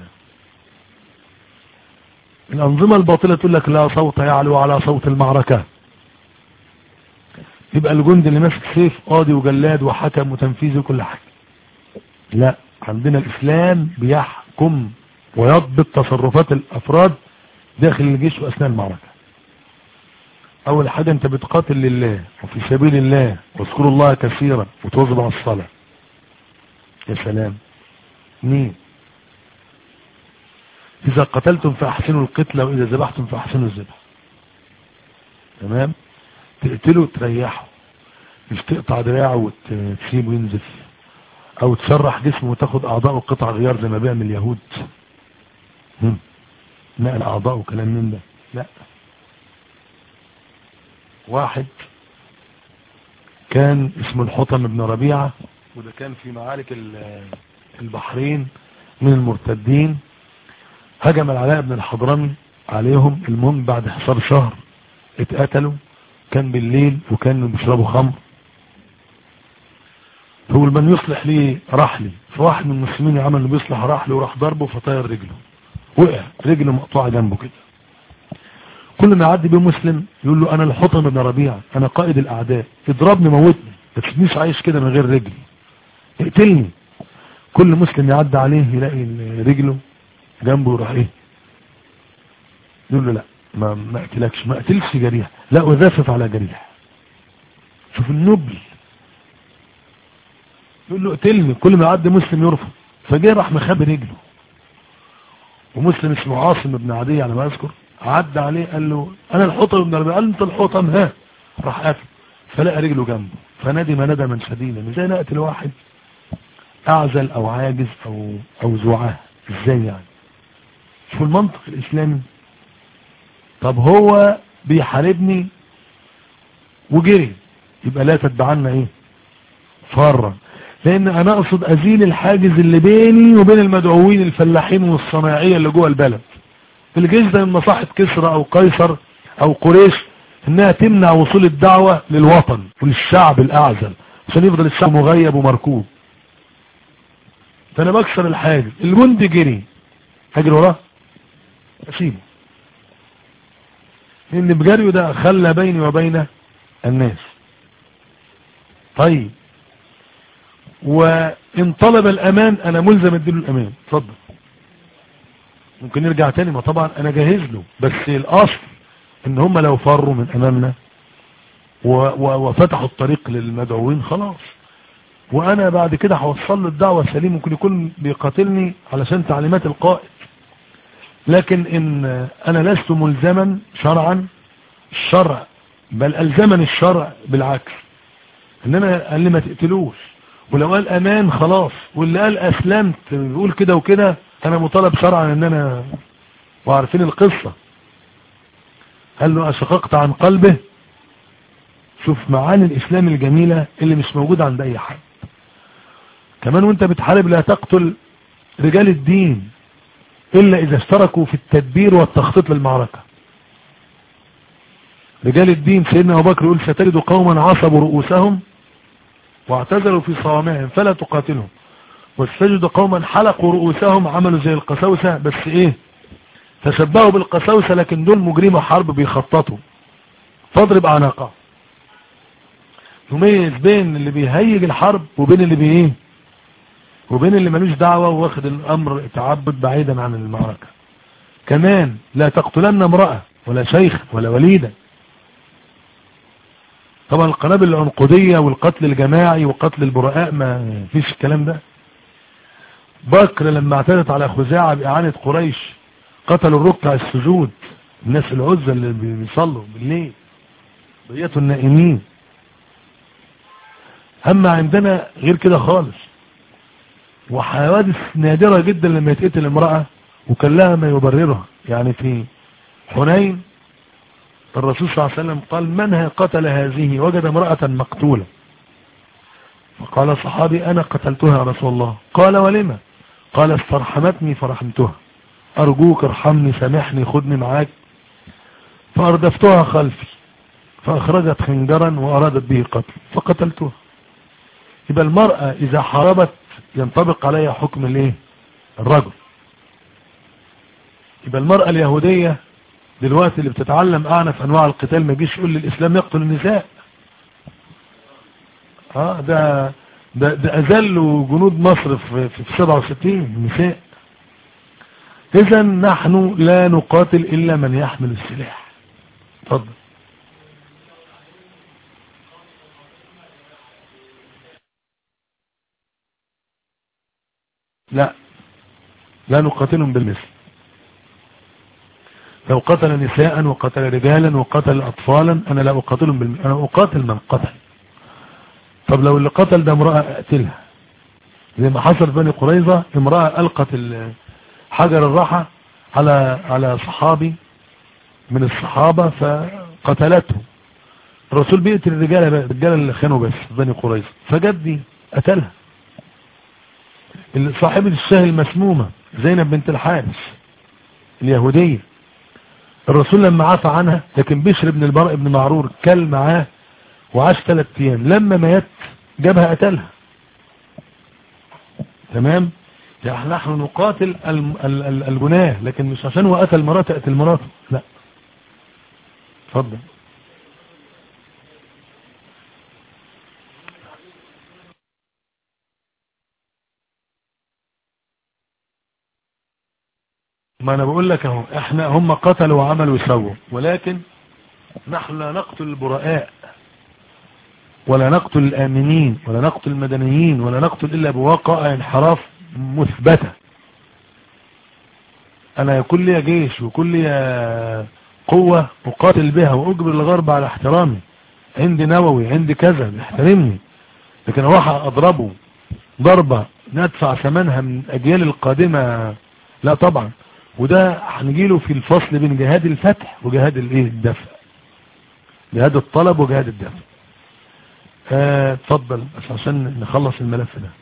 الأنظمة الباطلة تقول لك لا صوت يعلو على صوت المعركة يبقى الجند اللي ماسك سيف قاضي وجلاد وحكم وتنفيذي وكل حاجة لا عندنا الإسلام بيحكم ويضبط تصرفات الأفراد داخل الجيش وأثناء المعركة اول حاجة انت بتقاتل لله وفي سبيل الله واذكروا الله كثيرا وتواظب على الصلاة يا سلام مين اذا قتلتم فاحسنوا القتلة واذا ذبحتم فاحسنوا الذبح تمام تقتله تريحه مش تقطع دراعه وتسيبه ينزف او تشرح جسمه وتاخد اعضاءه قطع غيار زي ما بيعمل اليهود نقل اعضاءه وكلام من ده لا واحد كان اسمه الحطم بن ربيعة وده كان في معارك البحرين من المرتدين هجم العلاء بن الحضرمي عليهم المهم بعد حصار شهر اتقتلوا كان بالليل وكانوا بيشربوا خمر هو من يصلح لي رحلي فواحد من المسلمين عمل انه بيصلح رحله وراح ضربه فطير رجله وقع رجله مقطوعه جنبه كده كل ما يعدي بيه مسلم يقول له انا الحطم بن ربيعه انا قائد الاعداء اضربني موتني ما تسيبنيش عايش كده من غير رجلي اقتلني كل مسلم يعدي عليه يلاقي رجله جنبه يروح ايه يقول له لا ما ما اقتلكش ما اقتلش جريح لا وذافف على جريح شوف النبل يقول له اقتلني كل ما يعدي مسلم يرفض فجاء راح مخبي رجله ومسلم اسمه عاصم بن عدي على ما اذكر عدى عليه قال له انا الحطم بن ربيعه قال انت الحطم ها راح قاتل فلقى رجله جنبه فندم ندما شديدا ازاي نقتل واحد اعزل او عاجز او او زوعاه ازاي يعني شوف المنطق الاسلامي طب هو بيحاربني وجري يبقى لا تتبعنا ايه فرا لان انا اقصد ازيل الحاجز اللي بيني وبين المدعوين الفلاحين والصناعية اللي جوه البلد الجيش ده من مصلحة كسرى او قيصر او قريش انها تمنع وصول الدعوة للوطن وللشعب الاعزل عشان يفضل الشعب مغيب ومركوب فانا بكسر الحاجز الجندي جري هجري وراه اسيبه لان بجريه ده خلى بيني وبين الناس طيب وان طلب الامان انا ملزم اديله الامان اتفضل ممكن نرجع تاني ما طبعا انا جاهز له بس الاصل ان هم لو فروا من امامنا وفتحوا الطريق للمدعوين خلاص وانا بعد كده هوصل له الدعوة سليم ممكن يكون بيقاتلني علشان تعليمات القائد لكن ان انا لست ملزما شرعا الشرع بل الزمني الشرع بالعكس ان انا قال لي ما تقتلوش ولو قال امان خلاص واللي قال اسلمت بيقول كده وكده انا مطالب شرعا ان انا وعارفين القصة قال له اشققت عن قلبه شوف معاني الاسلام الجميلة اللي مش موجودة عند اي حد كمان وانت بتحارب لا تقتل رجال الدين الا اذا اشتركوا في التدبير والتخطيط للمعركة رجال الدين سيدنا ابو بكر يقول ستجد قوما عصبوا رؤوسهم واعتذروا في صوامعهم فلا تقاتلهم وستجد قوما حلقوا رؤوسهم عملوا زي القساوسة بس ايه تشبهوا بالقساوسة لكن دول مجرمة حرب بيخططوا فاضرب اعناقهم يميز بين اللي بيهيج الحرب وبين اللي بي ايه وبين اللي ملوش دعوة واخد الامر تعبد بعيدا عن المعركة كمان لا تقتلن امرأة ولا شيخ ولا وليدا طبعا القنابل العنقودية والقتل الجماعي وقتل البراء ما فيش الكلام ده بكر لما اعتدت على خزاعة بإعانة قريش قتلوا الركع السجود الناس العزة اللي بيصلوا بالليل بقيتوا النائمين اما عندنا غير كده خالص وحوادث نادرة جدا لما يتقتل امرأة وكان لها ما يبررها يعني في حنين الرسول صلى الله عليه وسلم قال من قتل هذه وجد امرأة مقتولة فقال صحابي انا قتلتها يا رسول الله قال ولما قال استرحمتني فرحمتها ارجوك ارحمني سامحني خدني معاك فاردفتها خلفي فاخرجت خنجرا وارادت به قتل فقتلتها يبقى المرأة اذا حاربت ينطبق عليها حكم الايه الرجل يبقى المرأة اليهودية دلوقتي اللي بتتعلم اعنف انواع القتال ما يجيش يقول للاسلام يقتل النساء اه ده ده, ده اذلوا جنود مصر في, في 67 نساء اذا نحن لا نقاتل الا من يحمل السلاح اتفضل لا لا نقاتلهم بالمثل لو قتل نساء وقتل رجالا وقتل أطفالا أنا لا أقاتلهم بالمثل أنا أقاتل من قتل طب لو اللي قتل ده امرأة أقتلها زي ما حصل بني قريظة امرأة ألقت حجر الراحة على على صحابي من الصحابة فقتلته الرسول بيقتل الرجالة الرجالة اللي خانوا بس بني قريظة فجد دي قتلها صاحبة الشاه المسمومة زينب بنت الحارث اليهودية الرسول لما عفى عنها لكن بشر بن البراء بن معرور كل معاه وعاش ثلاث ايام لما مات جابها قتلها تمام يعني نحن نقاتل الجناه لكن مش عشان هو قتل مراته قتل مراته لا اتفضل ما انا بقول لك اهو احنا هم قتلوا وعملوا وسووا ولكن نحن لا نقتل البراء ولا نقتل الامنين ولا نقتل المدنيين ولا نقتل الا بواقع انحراف مثبتة انا يكون لي جيش وكل لي قوة اقاتل بها واجبر الغرب على احترامي عندي نووي عندي كذا يحترمني لكن اروح اضربه ضربة ندفع ثمنها من الاجيال القادمة لا طبعا وده هنجيله في الفصل بين جهاد الفتح وجهاد الايه الدفع جهاد الطلب وجهاد الدفع اتفضل آه بس عشان نخلص الملف ده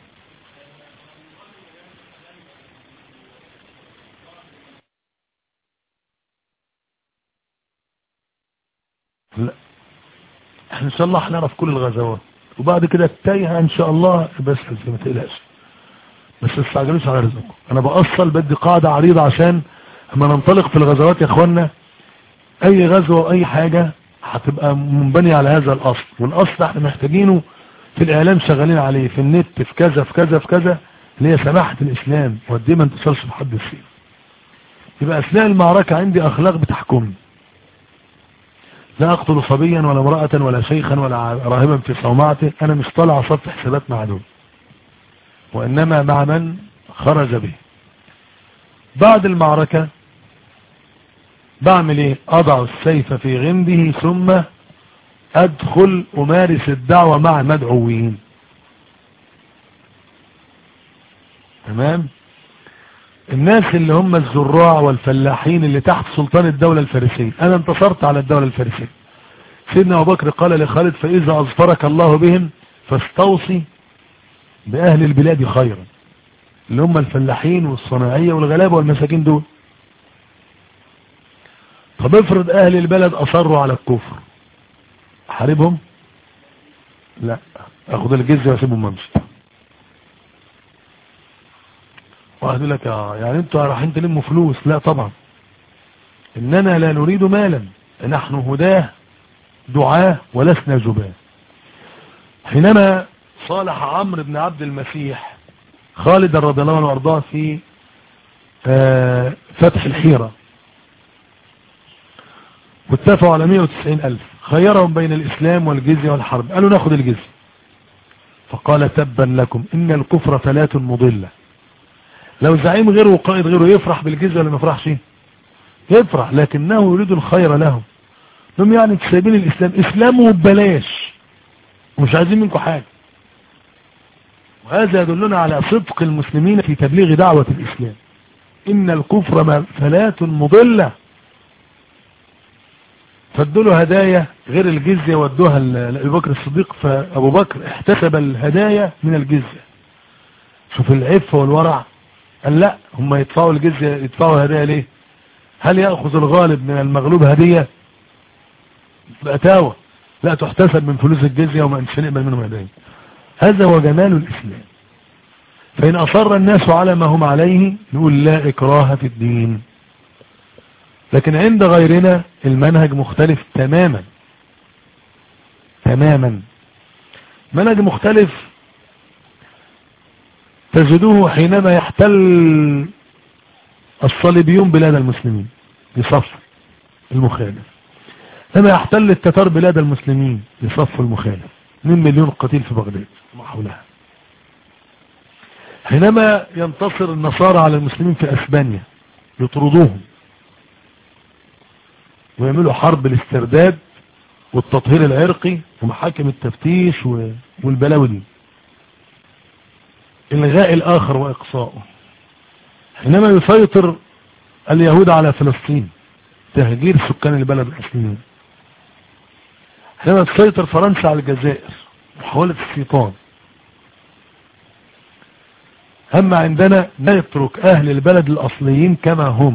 لا احنا ان شاء الله هنعرف كل الغزوات وبعد كده التايهه ان شاء الله بس ما تقلقش بس تستعجلوش على رزقكم انا بأصل بدي قاعدة عريضة عشان اما ننطلق في الغزوات يا اخوانا اي غزوة واي حاجة هتبقى منبنية على هذا الاصل والاصل احنا محتاجينه في الاعلام شغالين عليه في النت في كذا في كذا في كذا اللي هي سماحة الاسلام ودي ما انتصلش بحد السيف يبقى اثناء المعركة عندي اخلاق بتحكمني لا اقتل صبيا ولا امرأة ولا شيخا ولا راهبا في صومعته انا مش طالع صف حسابات مع دول وإنما مع من خرج به بعد المعركة بعمل ايه اضع السيف في غمده ثم ادخل امارس الدعوة مع مدعوين تمام الناس اللي هم الزراع والفلاحين اللي تحت سلطان الدولة الفارسية انا انتصرت على الدولة الفارسية سيدنا ابو بكر قال لخالد فاذا اظفرك الله بهم فاستوصي بأهل البلاد خيرا اللي هم الفلاحين والصناعية والغلابة والمساكين دول طب افرض أهل البلد أصروا على الكفر أحاربهم لا أخذ الجزية واسيبهم وامشي واحد يقول لك يعني انتوا رايحين تلموا فلوس لا طبعا اننا لا نريد مالا نحن هداه دعاه ولسنا جباه حينما صالح عمرو بن عبد المسيح خالد رضي الله عنه وارضاه في فتح الحيرة واتفقوا على 190 ألف خيرهم بين الإسلام والجزية والحرب قالوا ناخد الجزية فقال تبا لكم إن الكفر فلاة مضلة لو زعيم غيره وقائد غيره يفرح بالجزية ولا ما يفرحش يفرح لكنه يريد الخير لهم هم يعني سايبين الإسلام إسلامه ببلاش ومش عايزين منكم حاجة وهذا يدلنا على صدق المسلمين في تبليغ دعوة الإسلام إن الكفر فلاة مضلة فادوا هدايا غير الجزية ودوها لأبو بكر الصديق فأبو بكر احتسب الهدايا من الجزية شوف العفة والورع قال لا هم يدفعوا الجزية يدفعوا هدايا ليه هل يأخذ الغالب من المغلوب هدية بأتاوة لا تحتسب من فلوس الجزية وما انش نقبل منهم هدايا هذا هو جمال الإسلام فإن أصر الناس على ما هم عليه نقول لا إكراه في الدين لكن عند غيرنا المنهج مختلف تماما تماما منهج مختلف تجدوه حينما يحتل الصليبيون بلاد المسلمين يصف المخالف لما يحتل التتار بلاد المسلمين يصف المخالف 2 مليون قتيل في بغداد وما حولها حينما ينتصر النصارى على المسلمين في اسبانيا يطردوهم ويعملوا حرب الاسترداد والتطهير العرقي ومحاكم التفتيش والبلاوي دي الغاء الاخر واقصاؤه حينما يسيطر اليهود على فلسطين تهجير سكان البلد الاصليين حينما تسيطر فرنسا على الجزائر محاولة الشيطان هم عندنا نترك اهل البلد الاصليين كما هم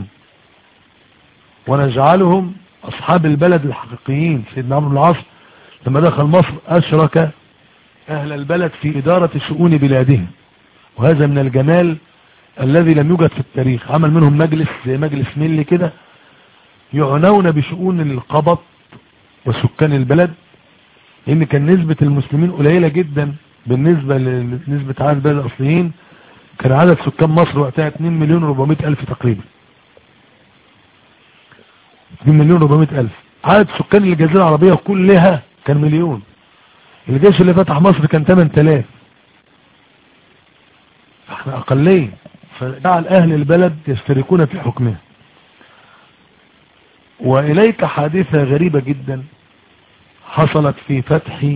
ونجعلهم اصحاب البلد الحقيقيين سيدنا عمرو بن العاص لما دخل مصر اشرك اهل البلد في ادارة شؤون بلادهم وهذا من الجمال الذي لم يوجد في التاريخ عمل منهم مجلس زي مجلس ملي كده يعنون بشؤون القبط وسكان البلد لان كان نسبة المسلمين قليلة جدا بالنسبة لنسبة عدد البلد الاصليين كان عدد سكان مصر وقتها 2 مليون 400 الف تقريبا 2 مليون 400 الف عدد سكان الجزيرة العربية كلها كان مليون الجيش اللي فتح مصر كان 8000 احنا اقلية فجعل اهل البلد يشتركون في حكمها واليك حادثة غريبة جدا حصلت في فتح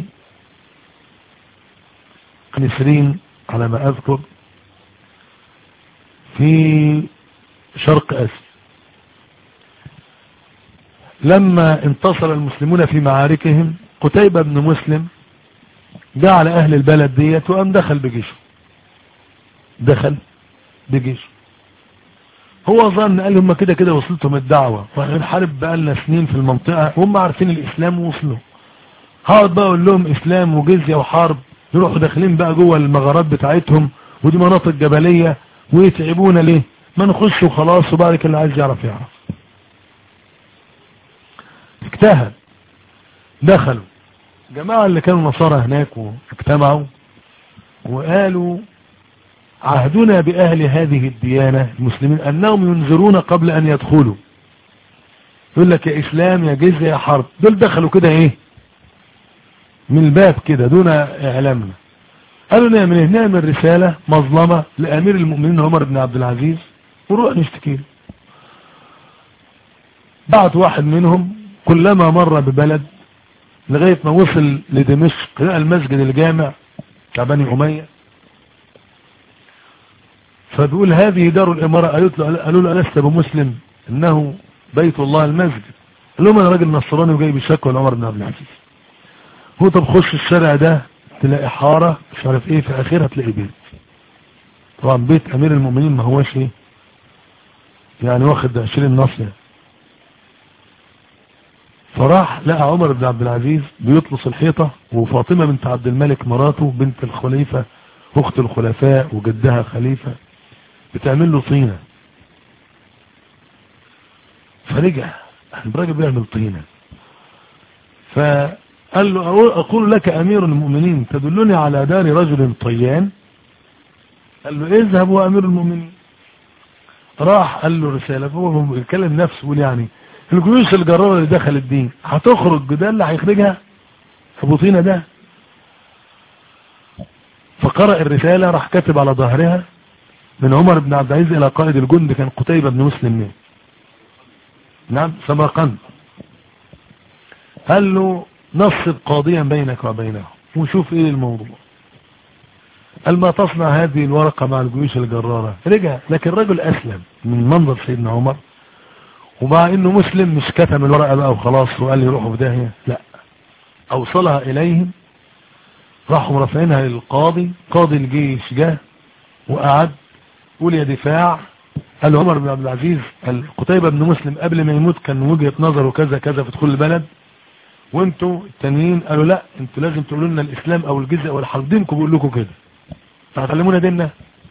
نسرين على ما اذكر في شرق اسيا لما انتصر المسلمون في معاركهم قتيبة بن مسلم جعل اهل البلد ديت وقام دخل بجيشه دخل بجيشه هو ظن قال هم كده كده وصلتهم الدعوة وهنحارب بقالنا سنين في المنطقة وهم عارفين الاسلام ووصلوا هقعد بقى اقول لهم اسلام وجزية وحرب يروحوا داخلين بقى جوه المغارات بتاعتهم ودي مناطق جبلية ويتعبونا ليه ما نخش وخلاص وبعد كده اللي عايز يعرف يعرف اجتهد دخلوا جماعة اللي كانوا نصارى هناك واجتمعوا وقالوا عهدنا بأهل هذه الديانة المسلمين أنهم ينذرون قبل أن يدخلوا يقول لك يا إسلام يا جزء يا حرب دول دخلوا كده إيه من الباب كده دون إعلامنا قالوا نعمل إيه نعمل رسالة مظلمة لأمير المؤمنين عمر بن عبد العزيز ونروح نشتكي له بعت واحد منهم كلما مر ببلد لغاية ما وصل لدمشق لقى المسجد الجامع بتاع بني أمية فبيقول هذه دار الإمارة قالوا له ألست بمسلم إنه بيت الله المسجد قال لهم أنا راجل نصراني وجاي بشكوى لعمر بن عبد العزيز هو طب خش الشارع ده تلاقي حارة مش عارف ايه في اخرها تلاقي بيت طبعا بيت امير المؤمنين ما هوش ايه يعني واخد 20 نصر فراح لقى عمر بن عبد العزيز بيطلص الحيطة وفاطمة بنت عبد الملك مراته بنت الخليفة اخت الخلفاء وجدها خليفة بتعمل له طينة فرجع الراجل بيعمل طينة فقال له اقول لك امير المؤمنين تدلني على دار رجل طيان قال له اذهب هو امير المؤمنين راح قال له رسالة فهو بيتكلم نفسه بيقول يعني الجيوش الجرارة اللي دخل الدين هتخرج ده اللي هيخرجها ابو طينة ده فقرأ الرسالة راح كاتب على ظهرها من عمر بن عبد العزيز الى قائد الجند كان قتيبة بن مسلم مين نعم سمرقند قال له نصب قاضيا بينك وبينه وشوف ايه الموضوع قال ما تصنع هذه الورقة مع الجيوش الجرارة رجع لكن رجل اسلم من منظر سيدنا عمر ومع انه مسلم مش كتم الورقة بقى وخلاص وقال لي روحوا في داهية لا اوصلها اليهم راحوا رافعينها للقاضي قاضي الجيش جه وقعد قول يا دفاع قال عمر بن عبد العزيز قتيبة بن مسلم قبل ما يموت كان وجهة نظره كذا كذا في دخول البلد وانتوا التانيين قالوا لا انتوا لازم تقولوا لنا الاسلام او الجزء او الحرب دينكم بيقول لكم كده فهتعلمونا ديننا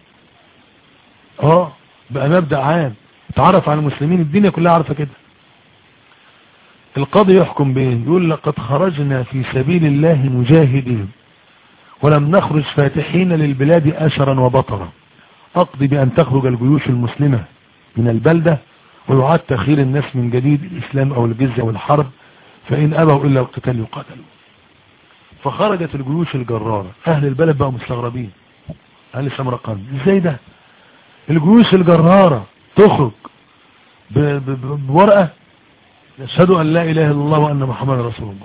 اه بقى مبدأ عام تعرف على المسلمين الدنيا كلها عارفة كده القاضي يحكم بايه يقول لقد خرجنا في سبيل الله مجاهدين ولم نخرج فاتحين للبلاد أشرا وبطرا أقضي بأن تخرج الجيوش المسلمة من البلدة ويعاد تخيل الناس من جديد الإسلام أو الجزية والحرب فإن أبوا إلا القتال يقاتلوا فخرجت الجيوش الجرارة أهل البلد بقوا مستغربين قال سمرقند ازاي ده الجيوش الجرارة تخرج بورقة يشهد ان لا اله الا الله وان محمد رسول الله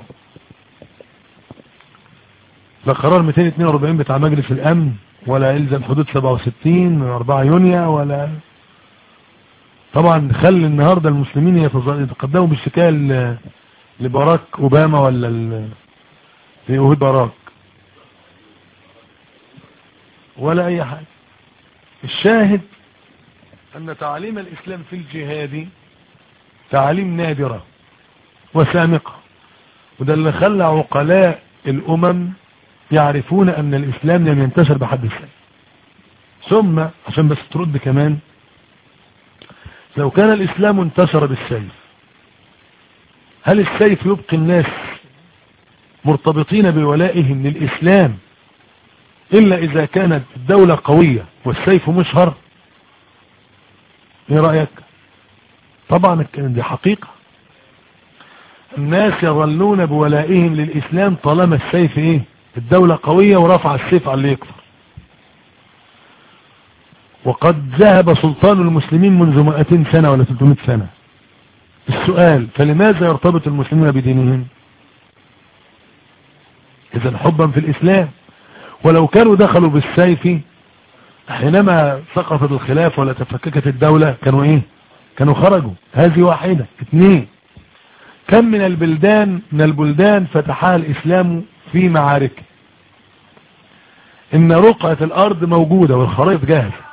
ده قرار 242 بتاع مجلس الامن ولا يلزم حدود 67 من 4 يونيو ولا طبعا خلي النهاردة المسلمين يتقدموا بالشكاية لباراك اوباما ولا لأهود باراك ولا اي حاجة الشاهد ان تعليم الاسلام في الجهاد تعليم نادرة وسامقة وده اللي خلى عقلاء الامم يعرفون ان الاسلام لم ينتشر بحد السيف ثم عشان بس ترد كمان لو كان الاسلام انتشر بالسيف هل السيف يبقي الناس مرتبطين بولائهم للاسلام الا اذا كانت الدولة قوية والسيف مشهر ايه رأيك طبعا دي حقيقة الناس يظلون بولائهم للاسلام طالما السيف ايه الدولة قوية ورفع السيف على اللي يكفر وقد ذهب سلطان المسلمين منذ 200 سنة ولا 300 سنة السؤال فلماذا يرتبط المسلمون بدينهم اذا حبا في الاسلام ولو كانوا دخلوا بالسيف حينما سقطت الخلاف ولا تفككت الدولة كانوا ايه كانوا خرجوا هذه واحدة اثنين كم من البلدان من البلدان فتحها الاسلام في معارك ان رقعة الارض موجودة والخرائط جاهزة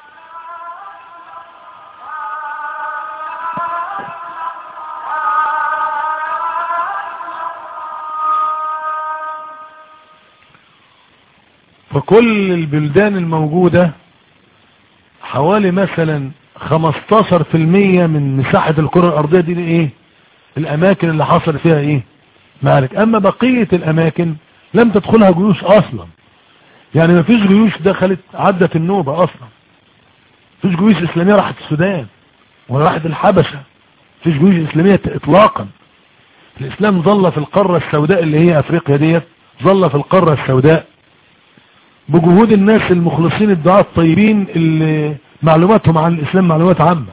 فكل البلدان الموجودة حوالي مثلا 15% من مساحة الكرة الارضية دي ايه الاماكن اللي حصل فيها ايه معارك اما بقية الاماكن لم تدخلها جيوش اصلا يعني ما فيش جيوش دخلت عدت النوبة اصلا فيش جيوش اسلامية راحت السودان ولا راحت الحبشة فيش جيوش اسلامية اطلاقا الاسلام ظل في القارة السوداء اللي هي افريقيا ديت ظل في القارة السوداء بجهود الناس المخلصين الدعاء الطيبين اللي معلوماتهم عن الاسلام معلومات عامة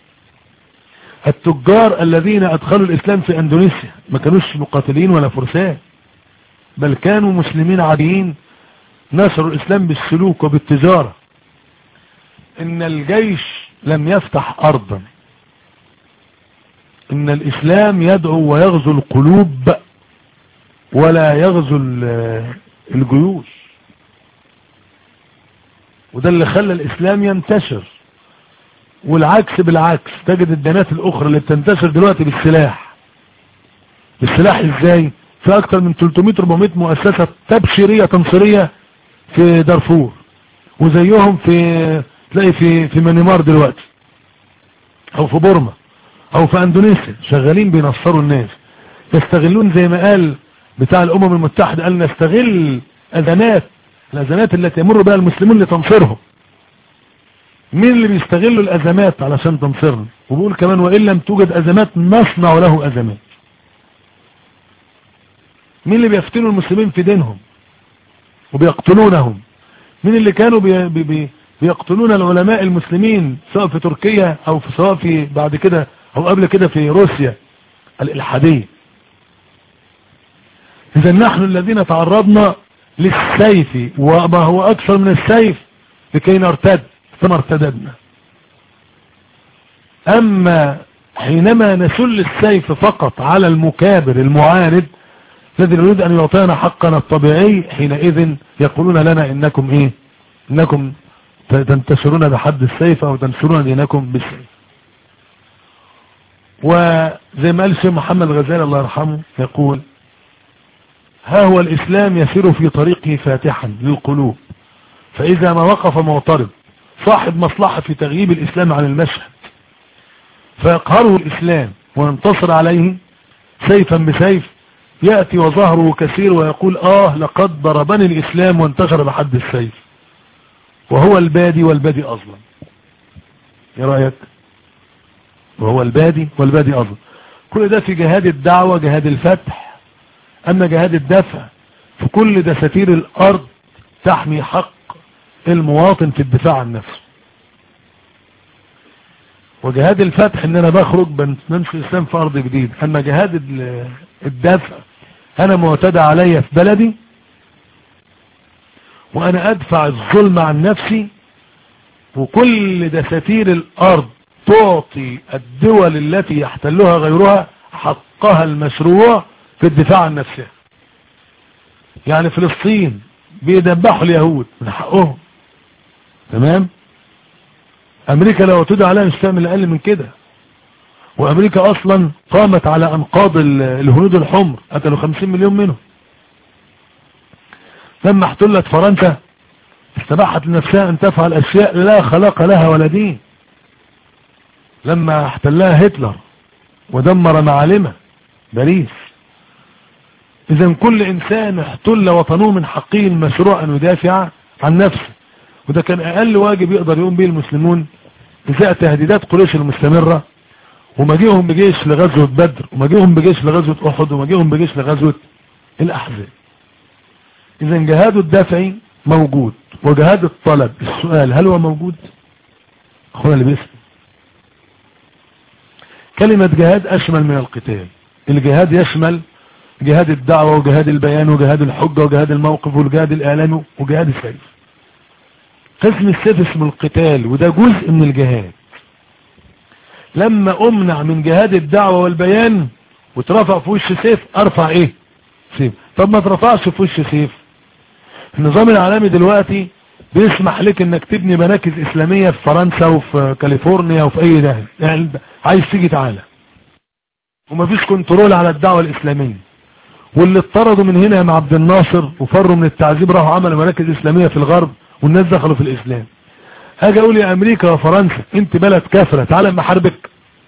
التجار الذين ادخلوا الاسلام في اندونيسيا ما كانوش مقاتلين ولا فرسان بل كانوا مسلمين عاديين نشروا الاسلام بالسلوك وبالتجارة ان الجيش لم يفتح ارضا ان الاسلام يدعو ويغزو القلوب ولا يغزو الجيوش وده اللي خلى الاسلام ينتشر والعكس بالعكس تجد الديانات الاخرى اللي بتنتشر دلوقتي بالسلاح بالسلاح ازاي في اكتر من 300-400 مؤسسة تبشيرية تنصيرية في دارفور وزيهم في تلاقي في في مانيمار دلوقتي او في بورما او في اندونيسيا شغالين بينصروا الناس يستغلون زي ما قال بتاع الامم المتحدة قال نستغل اذانات الازمات التي يمر بها المسلمون لتنصرهم مين اللي بيستغلوا الازمات علشان تنصرنا وبيقول كمان وان لم توجد ازمات نصنع له ازمات مين اللي بيفتنوا المسلمين في دينهم وبيقتلونهم مين اللي كانوا بي بي بي بيقتلون العلماء المسلمين سواء في تركيا او في سواء في بعد كده او قبل كده في روسيا الالحادية اذا نحن الذين تعرضنا للسيف وما هو اكثر من السيف لكي نرتد ثم ارتددنا اما حينما نسل السيف فقط على المكابر المعاند الذي نريد ان يعطينا حقنا الطبيعي حينئذ يقولون لنا انكم ايه انكم تنتشرون بحد السيف او تنشرون دينكم بالسيف وزي ما قال الشيخ محمد الغزالي الله يرحمه يقول ها هو الإسلام يسير في طريقه فاتحا للقلوب فإذا ما وقف معترض صاحب مصلحة في تغييب الإسلام عن المشهد فيقهره الإسلام وينتصر عليه سيفا بسيف يأتي وظهره كثير ويقول آه لقد ضربني الإسلام وانتشر بحد السيف وهو البادي والبادي أظلم ايه رأيك وهو البادي والبادي أظلم كل ده في جهاد الدعوة جهاد الفتح أما جهاد الدفع في كل دساتير الأرض تحمي حق المواطن في الدفاع عن نفسه وجهاد الفتح ان انا بخرج بنمشي الاسلام في ارض جديد اما جهاد الدفع انا معتدى عليا في بلدي وانا ادفع الظلم عن نفسي وكل دساتير الارض تعطي الدول التي يحتلها غيرها حقها المشروع في الدفاع عن نفسها يعني فلسطين بيدبحوا اليهود من حقهم تمام امريكا لو تدعى عليها مش تعمل اقل من كده وامريكا اصلا قامت على انقاض الهنود الحمر قتلوا 50 مليون منهم لما احتلت فرنسا استباحت لنفسها ان تفعل اشياء لا خلق لها ولا دين لما احتلها هتلر ودمر معالمه باريس اذا كل انسان احتل وطنه من حقه المشروع ان يدافع عن نفسه وده كان اقل واجب يقدر يقوم به المسلمون ازاء تهديدات قريش المستمرة ومجيهم بجيش لغزوة بدر ومجيهم بجيش لغزوة احد ومجيهم بجيش لغزوة الاحزاب اذا جهاد الدافعي موجود وجهاد الطلب السؤال هل هو موجود اخونا اللي بيسأل كلمة جهاد اشمل من القتال الجهاد يشمل جهاد الدعوة وجهاد البيان وجهاد الحجة وجهاد الموقف والجهاد الاعلامي وجهاد السيف قسم السيف اسمه القتال وده جزء من الجهاد لما امنع من جهاد الدعوة والبيان وترفع في وش سيف ارفع ايه سيف طب ما ترفعش في وش سيف النظام العالمي دلوقتي بيسمح لك انك تبني مراكز اسلامية في فرنسا وفي كاليفورنيا وفي اي ده يعني عايز تيجي تعالى ومفيش كنترول على الدعوة الاسلامية واللي اضطردوا من هنا مع عبد الناصر وفروا من التعذيب راحوا عملوا مراكز اسلامية في الغرب والناس دخلوا في الاسلام هاجي اقول يا امريكا وفرنسا انت بلد كافرة تعالى اما حربك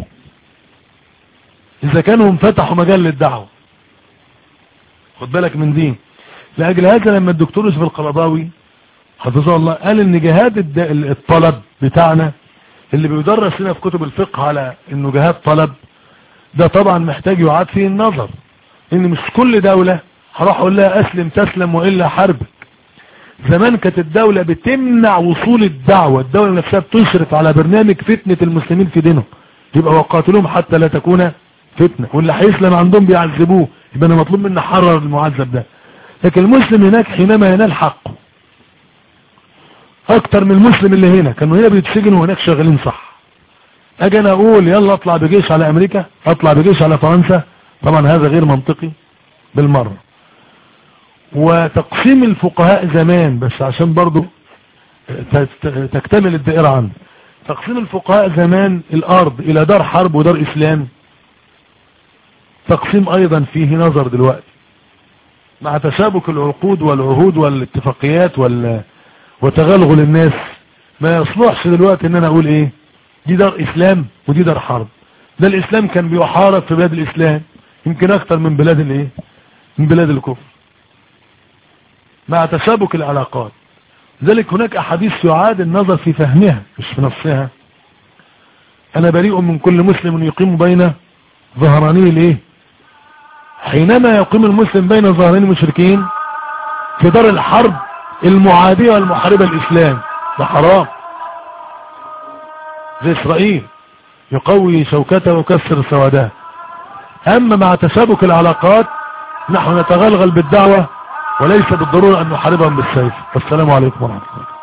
اذا كانوا فتحوا مجال للدعوة خد بالك من دي لاجل هذا لما الدكتور يوسف القرضاوي حفظه الله قال ان جهاد الطلب بتاعنا اللي بيدرس لنا في كتب الفقه على انه جهاد طلب ده طبعا محتاج يعاد فيه النظر ان مش كل دولة هروح اقول لها اسلم تسلم والا حربك زمان كانت الدولة بتمنع وصول الدعوة الدولة نفسها بتشرف على برنامج فتنة المسلمين في دينهم يبقى وقاتلهم حتى لا تكون فتنة واللي هيسلم عندهم بيعذبوه يبقى انا مطلوب مني حرر المعذب ده لكن المسلم هناك حينما ينال حقه اكتر من المسلم اللي هنا كانوا هنا بيتسجنوا وهناك شغالين صح اجي انا اقول يلا اطلع بجيش على امريكا اطلع بجيش على فرنسا طبعا هذا غير منطقي بالمرة وتقسيم الفقهاء زمان بس عشان برضو تكتمل الدائرة عنه تقسيم الفقهاء زمان الارض الى دار حرب ودار اسلام تقسيم ايضا فيه نظر دلوقتي مع تشابك العقود والعهود والاتفاقيات وال... وتغلغل الناس ما يصلحش دلوقتي ان انا اقول ايه دي دار اسلام ودي دار حرب ده الاسلام كان بيحارب في بلاد الاسلام يمكن اكتر من بلاد الايه من بلاد الكفر مع تشابك العلاقات ذلك هناك احاديث يعاد النظر في فهمها مش في نصها انا بريء من كل مسلم يقيم بين ظهراني الايه حينما يقيم المسلم بين ظهرين المشركين في دار الحرب المعادية والمحاربة الاسلام ده حرام زي اسرائيل يقوي شوكته ويكسر سوادها اما مع تشابك العلاقات نحن نتغلغل بالدعوة وليس بالضرورة ان نحاربهم بالسيف والسلام عليكم ورحمة الله